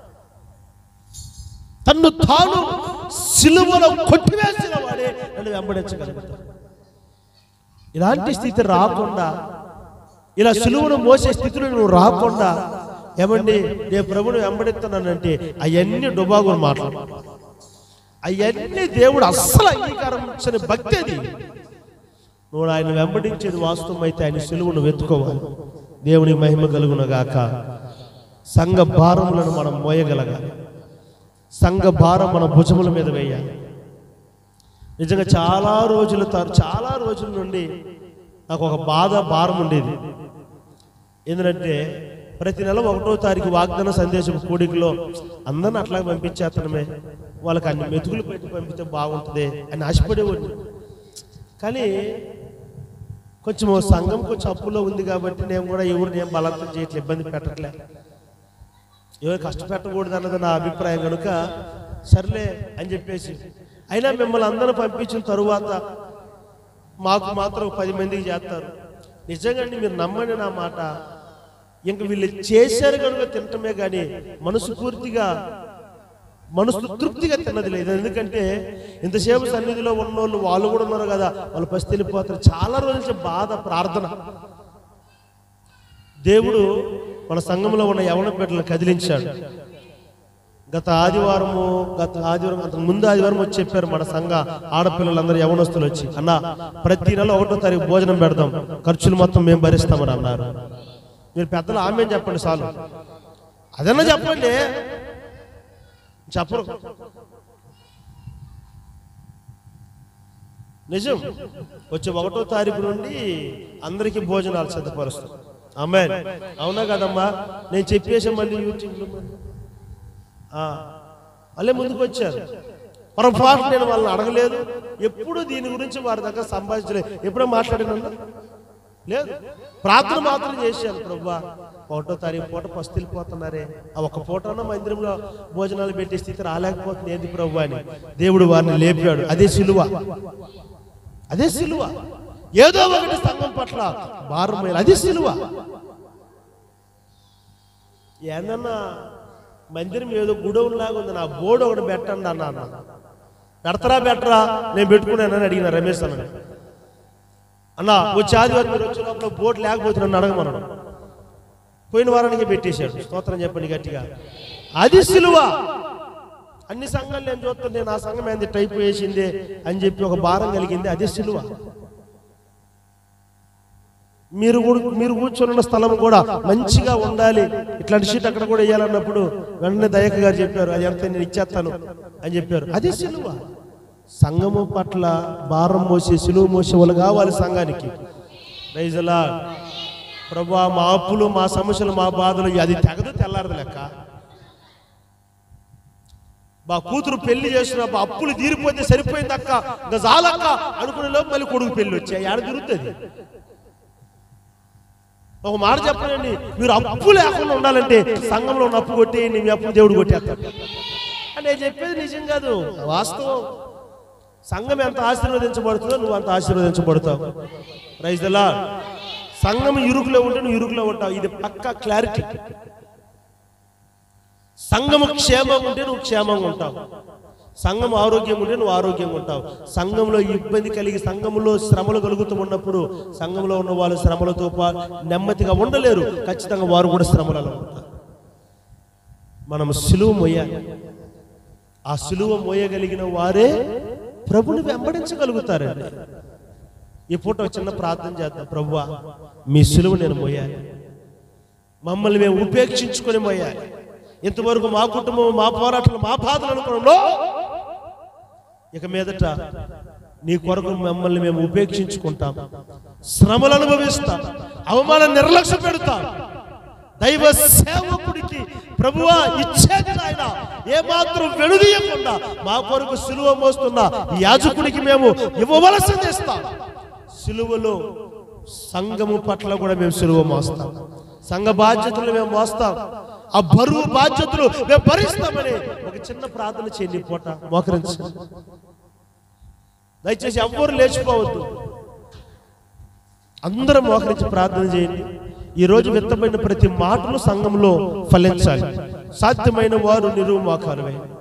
Speaker 1: తన్ను తాను సిలువలో కొట్టివేసిన వాడే నన్ను వెంబడించగలుగుతాడు ఇలాంటి స్థితి రాకుండా ఇలా సులువును మోసే స్థితిలో నువ్వు రాకుండా ఏమండి నేను ప్రభుని వెంబడిస్తున్నానంటే అవన్నీ డుబాగులు మాట్లాడు అవన్నీ దేవుడు అస్సలు అంగీకారం ఇచ్చని భక్తి అది నువ్వు ఆయన వెంబడించేది వాస్తవం అయితే ఆయన సులువును వెతుకోవాలి దేవుని మహిమ కలుగునగాక సంఘ భారములను మనం మోయగలగాలి సంఘ భారం మన భుజముల మీద వేయాలి నిజంగా చాలా రోజుల తర్- చాలా రోజుల నుండి నాకు ఒక బాధ భారం ఉండేది ఎందుకంటే ప్రతి నెల ఒకటో తారీఖు వాగ్దాన సందేశం కూడికలో అందరిని అట్లా పంపించేతనమే వాళ్ళకి అన్ని మెతుకులు పెట్టి పంపితే బాగుంటుంది అని ఆశపడేవాడిని కానీ కొంచెం ఓ సంఘం కొంచెం అప్పులో ఉంది కాబట్టి నేను కూడా ఎవరిని ఏం బలవంతం చేయట్లే ఇబ్బంది పెట్టట్లే ఎవరు కష్టపెట్టకూడదు అన్నది నా అభిప్రాయం కనుక సర్లే అని చెప్పేసి అయినా మిమ్మల్ని అందరూ పంపించిన తరువాత మాకు మాత్రం ఒక పది మందికి చేస్తారు నిజంగా మీరు నమ్మండి నా మాట ఇంక వీళ్ళు చేశారు కనుక తినటమే కానీ మనసు పూర్తిగా మనసు తృప్తిగా తిన్నది లేదు ఎందుకంటే ఇంతసేపు సన్నిధిలో ఉన్నోళ్ళు వాళ్ళు కూడా ఉన్నారు కదా వాళ్ళు పసి వెళ్ళిపోతారు చాలా రోజుల నుంచి బాధ ప్రార్థన దేవుడు మన సంఘంలో ఉన్న యవన బిడ్డలను కదిలించాడు గత ఆదివారము గత ఆదివారం అంతకు ముందు ఆదివారం వచ్చి చెప్పారు మన సంఘ ఆడపిల్లలందరూ యవనస్తులు వచ్చి అన్న ప్రతి నెల ఒకటో తారీఖు భోజనం పెడదాం ఖర్చులు మొత్తం మేము భరిస్తామని అన్నారు మీరు పెద్దలు ఆమె చెప్పండి చాలు అదన్నా చెప్పండి చెప్పరు నిజం వచ్చే ఒకటో తారీఖు నుండి అందరికీ భోజనాలు సిద్ధపరుస్తాం అమ్మాయి అవునా కదమ్మా నేను చెప్పేసి మళ్ళీ యూట్యూబ్లో మళ్ళీ. ఆ, మళ్ళీ ముందుకు వచ్చారు పొరపాటు నేను వాళ్ళని అడగలేదు ఎప్పుడు దీని గురించి వారి దగ్గర సంభాషించలేదు ఎప్పుడో మాట్లాడినా లేదు ప్రార్థన మాత్రం చేశాను ప్రభా ఒకటో తారీఖు పూట ఫస్ట్ వెళ్ళిపోతున్నారే ఆ ఒక పూటన మందిరంలో భోజనాలు పెట్టే స్థితి రాలేకపోతుంది ఏంది ప్రభు అని దేవుడు వారిని లేపాడు అదే సిలువ అదే సిలువ ఏదో ఒకటి సంఘం పట్ల భారమైన అది సిలువ ఏందన్నా మందిరం ఏదో గుడవులాగా ఉంది నా బోర్డు ఒకటి పెట్టండి అన్న అన్న పెడతారా బెటరా నేను పెట్టుకున్నానని అడిగిన రమేష్ అన్న అన్న వచ్చే ఆదివారం మీరు వచ్చే లోపల బోర్డు లేకపోతే నన్ను అడగమన్నాడు పోయిన వారానికి పెట్టేశాడు స్తోత్రం చెప్పండి గట్టిగా అది సిలువ అన్ని సంఘాలు నేను చూస్తాను నేను ఆ సంఘం ఏంది టైప్ వేసింది అని చెప్పి ఒక భారం కలిగింది అది సిలువ మీరు కూడా- మీరు కూర్చొని స్థలం కూడా మంచిగా ఉండాలి ఇట్లాంటి షీట్ అక్కడ కూడా వేయాలన్నప్పుడు వెంటనే దయక గారు చెప్పారు అది ఎంత నేను ఇచ్చేస్తాను అని చెప్పారు అది సిలువ సంఘము పట్ల భారం మోసే సిలువ మోసే వాళ్ళు కావాలి సంఘానికి రైజలా ప్రభా మా అప్పులు మా సమస్యలు మా బాధలు అది తెగదు తెల్లారదు లెక్క మా కూతురు పెళ్లి చేసిన మా అప్పులు తీరిపోతే సరిపోయింది అక్క ఇంకా చాలక్క అనుకునే లోపు మళ్ళీ కొడుకు పెళ్లి వచ్చాయి ఆడ తిరుగుతుంది ఒక మాట చెప్పనండి మీరు అప్పు లేకుండా ఉండాలంటే సంఘంలో ఉన్న అప్పు కొట్టేయండి మీ అప్పు దేవుడు కొట్టేస్తాడు అని నేను చెప్పేది నిజం కాదు వాస్తవం సంఘం ఎంత ఆశీర్వదించబడుతుందో నువ్వు అంత ఆశీర్వదించబడతావు రైతులా సంఘం ఇరుకులో ఉంటే నువ్వు ఇరుకులో ఉంటావు ఇది పక్క క్లారిటీ సంఘము క్షేమంగా ఉంటే నువ్వు క్షేమంగా ఉంటావు సంఘం ఆరోగ్యం ఉంటే నువ్వు ఆరోగ్యంగా ఉంటావు సంఘంలో ఇబ్బంది కలిగి సంఘంలో శ్రమలు కలుగుతూ ఉన్నప్పుడు సంఘంలో ఉన్న వాళ్ళు శ్రమలతో పా- నెమ్మదిగా ఉండలేరు ఖచ్చితంగా వారు కూడా శ్రమలలో ఉంటారు మనం సిలువ మోయాలి ఆ సిలువ మోయగలిగిన వారే ప్రభుని వెంబడించగలుగుతారండి ఈ పూట ఒక చిన్న ప్రార్థన చేద్దాం ప్రభువా మీ సిలువ నేను మోయాలి మమ్మల్ని మేము ఉపేక్షించుకొని మోయాలి ఇంతవరకు మా కుటుంబం మా పోరాటాలు మా బాధలు అనుకోవడంలో ఇక మీదట నీ కొరకు మమ్మల్ని మేము ఉపేక్షించుకుంటాం శ్రమలు అనుభవిస్తాం అవమానం నిర్లక్ష్య పెడతాం దైవ సేవకుడికి ప్రభువా ఇచ్చేది నాయన ఏమాత్రం వెనుదీయకుండా మా కొరకు సిలువ మోస్తున్న యాజకుడికి మేము ఇవ్వవలసింది ఇస్తాం సిలువలో సంఘము పట్ల కూడా మేము సిలువ మోస్తాం సంఘ బాధ్యతలు మేము మోస్తాం ఆ బరువు బాధ్యతలు మేము భరిస్తామని ఒక చిన్న ప్రార్థన చేయండి ఈ పూట మోకరించి దయచేసి ఎవ్వరు లేచిపోవద్దు అందరం మోకరించి ప్రార్థన చేయండి ఈ రోజు విత్తబడిన ప్రతి మాటలు సంఘంలో ఫలించాలి సాధ్యమైన వారు నిరువు మోకాలువే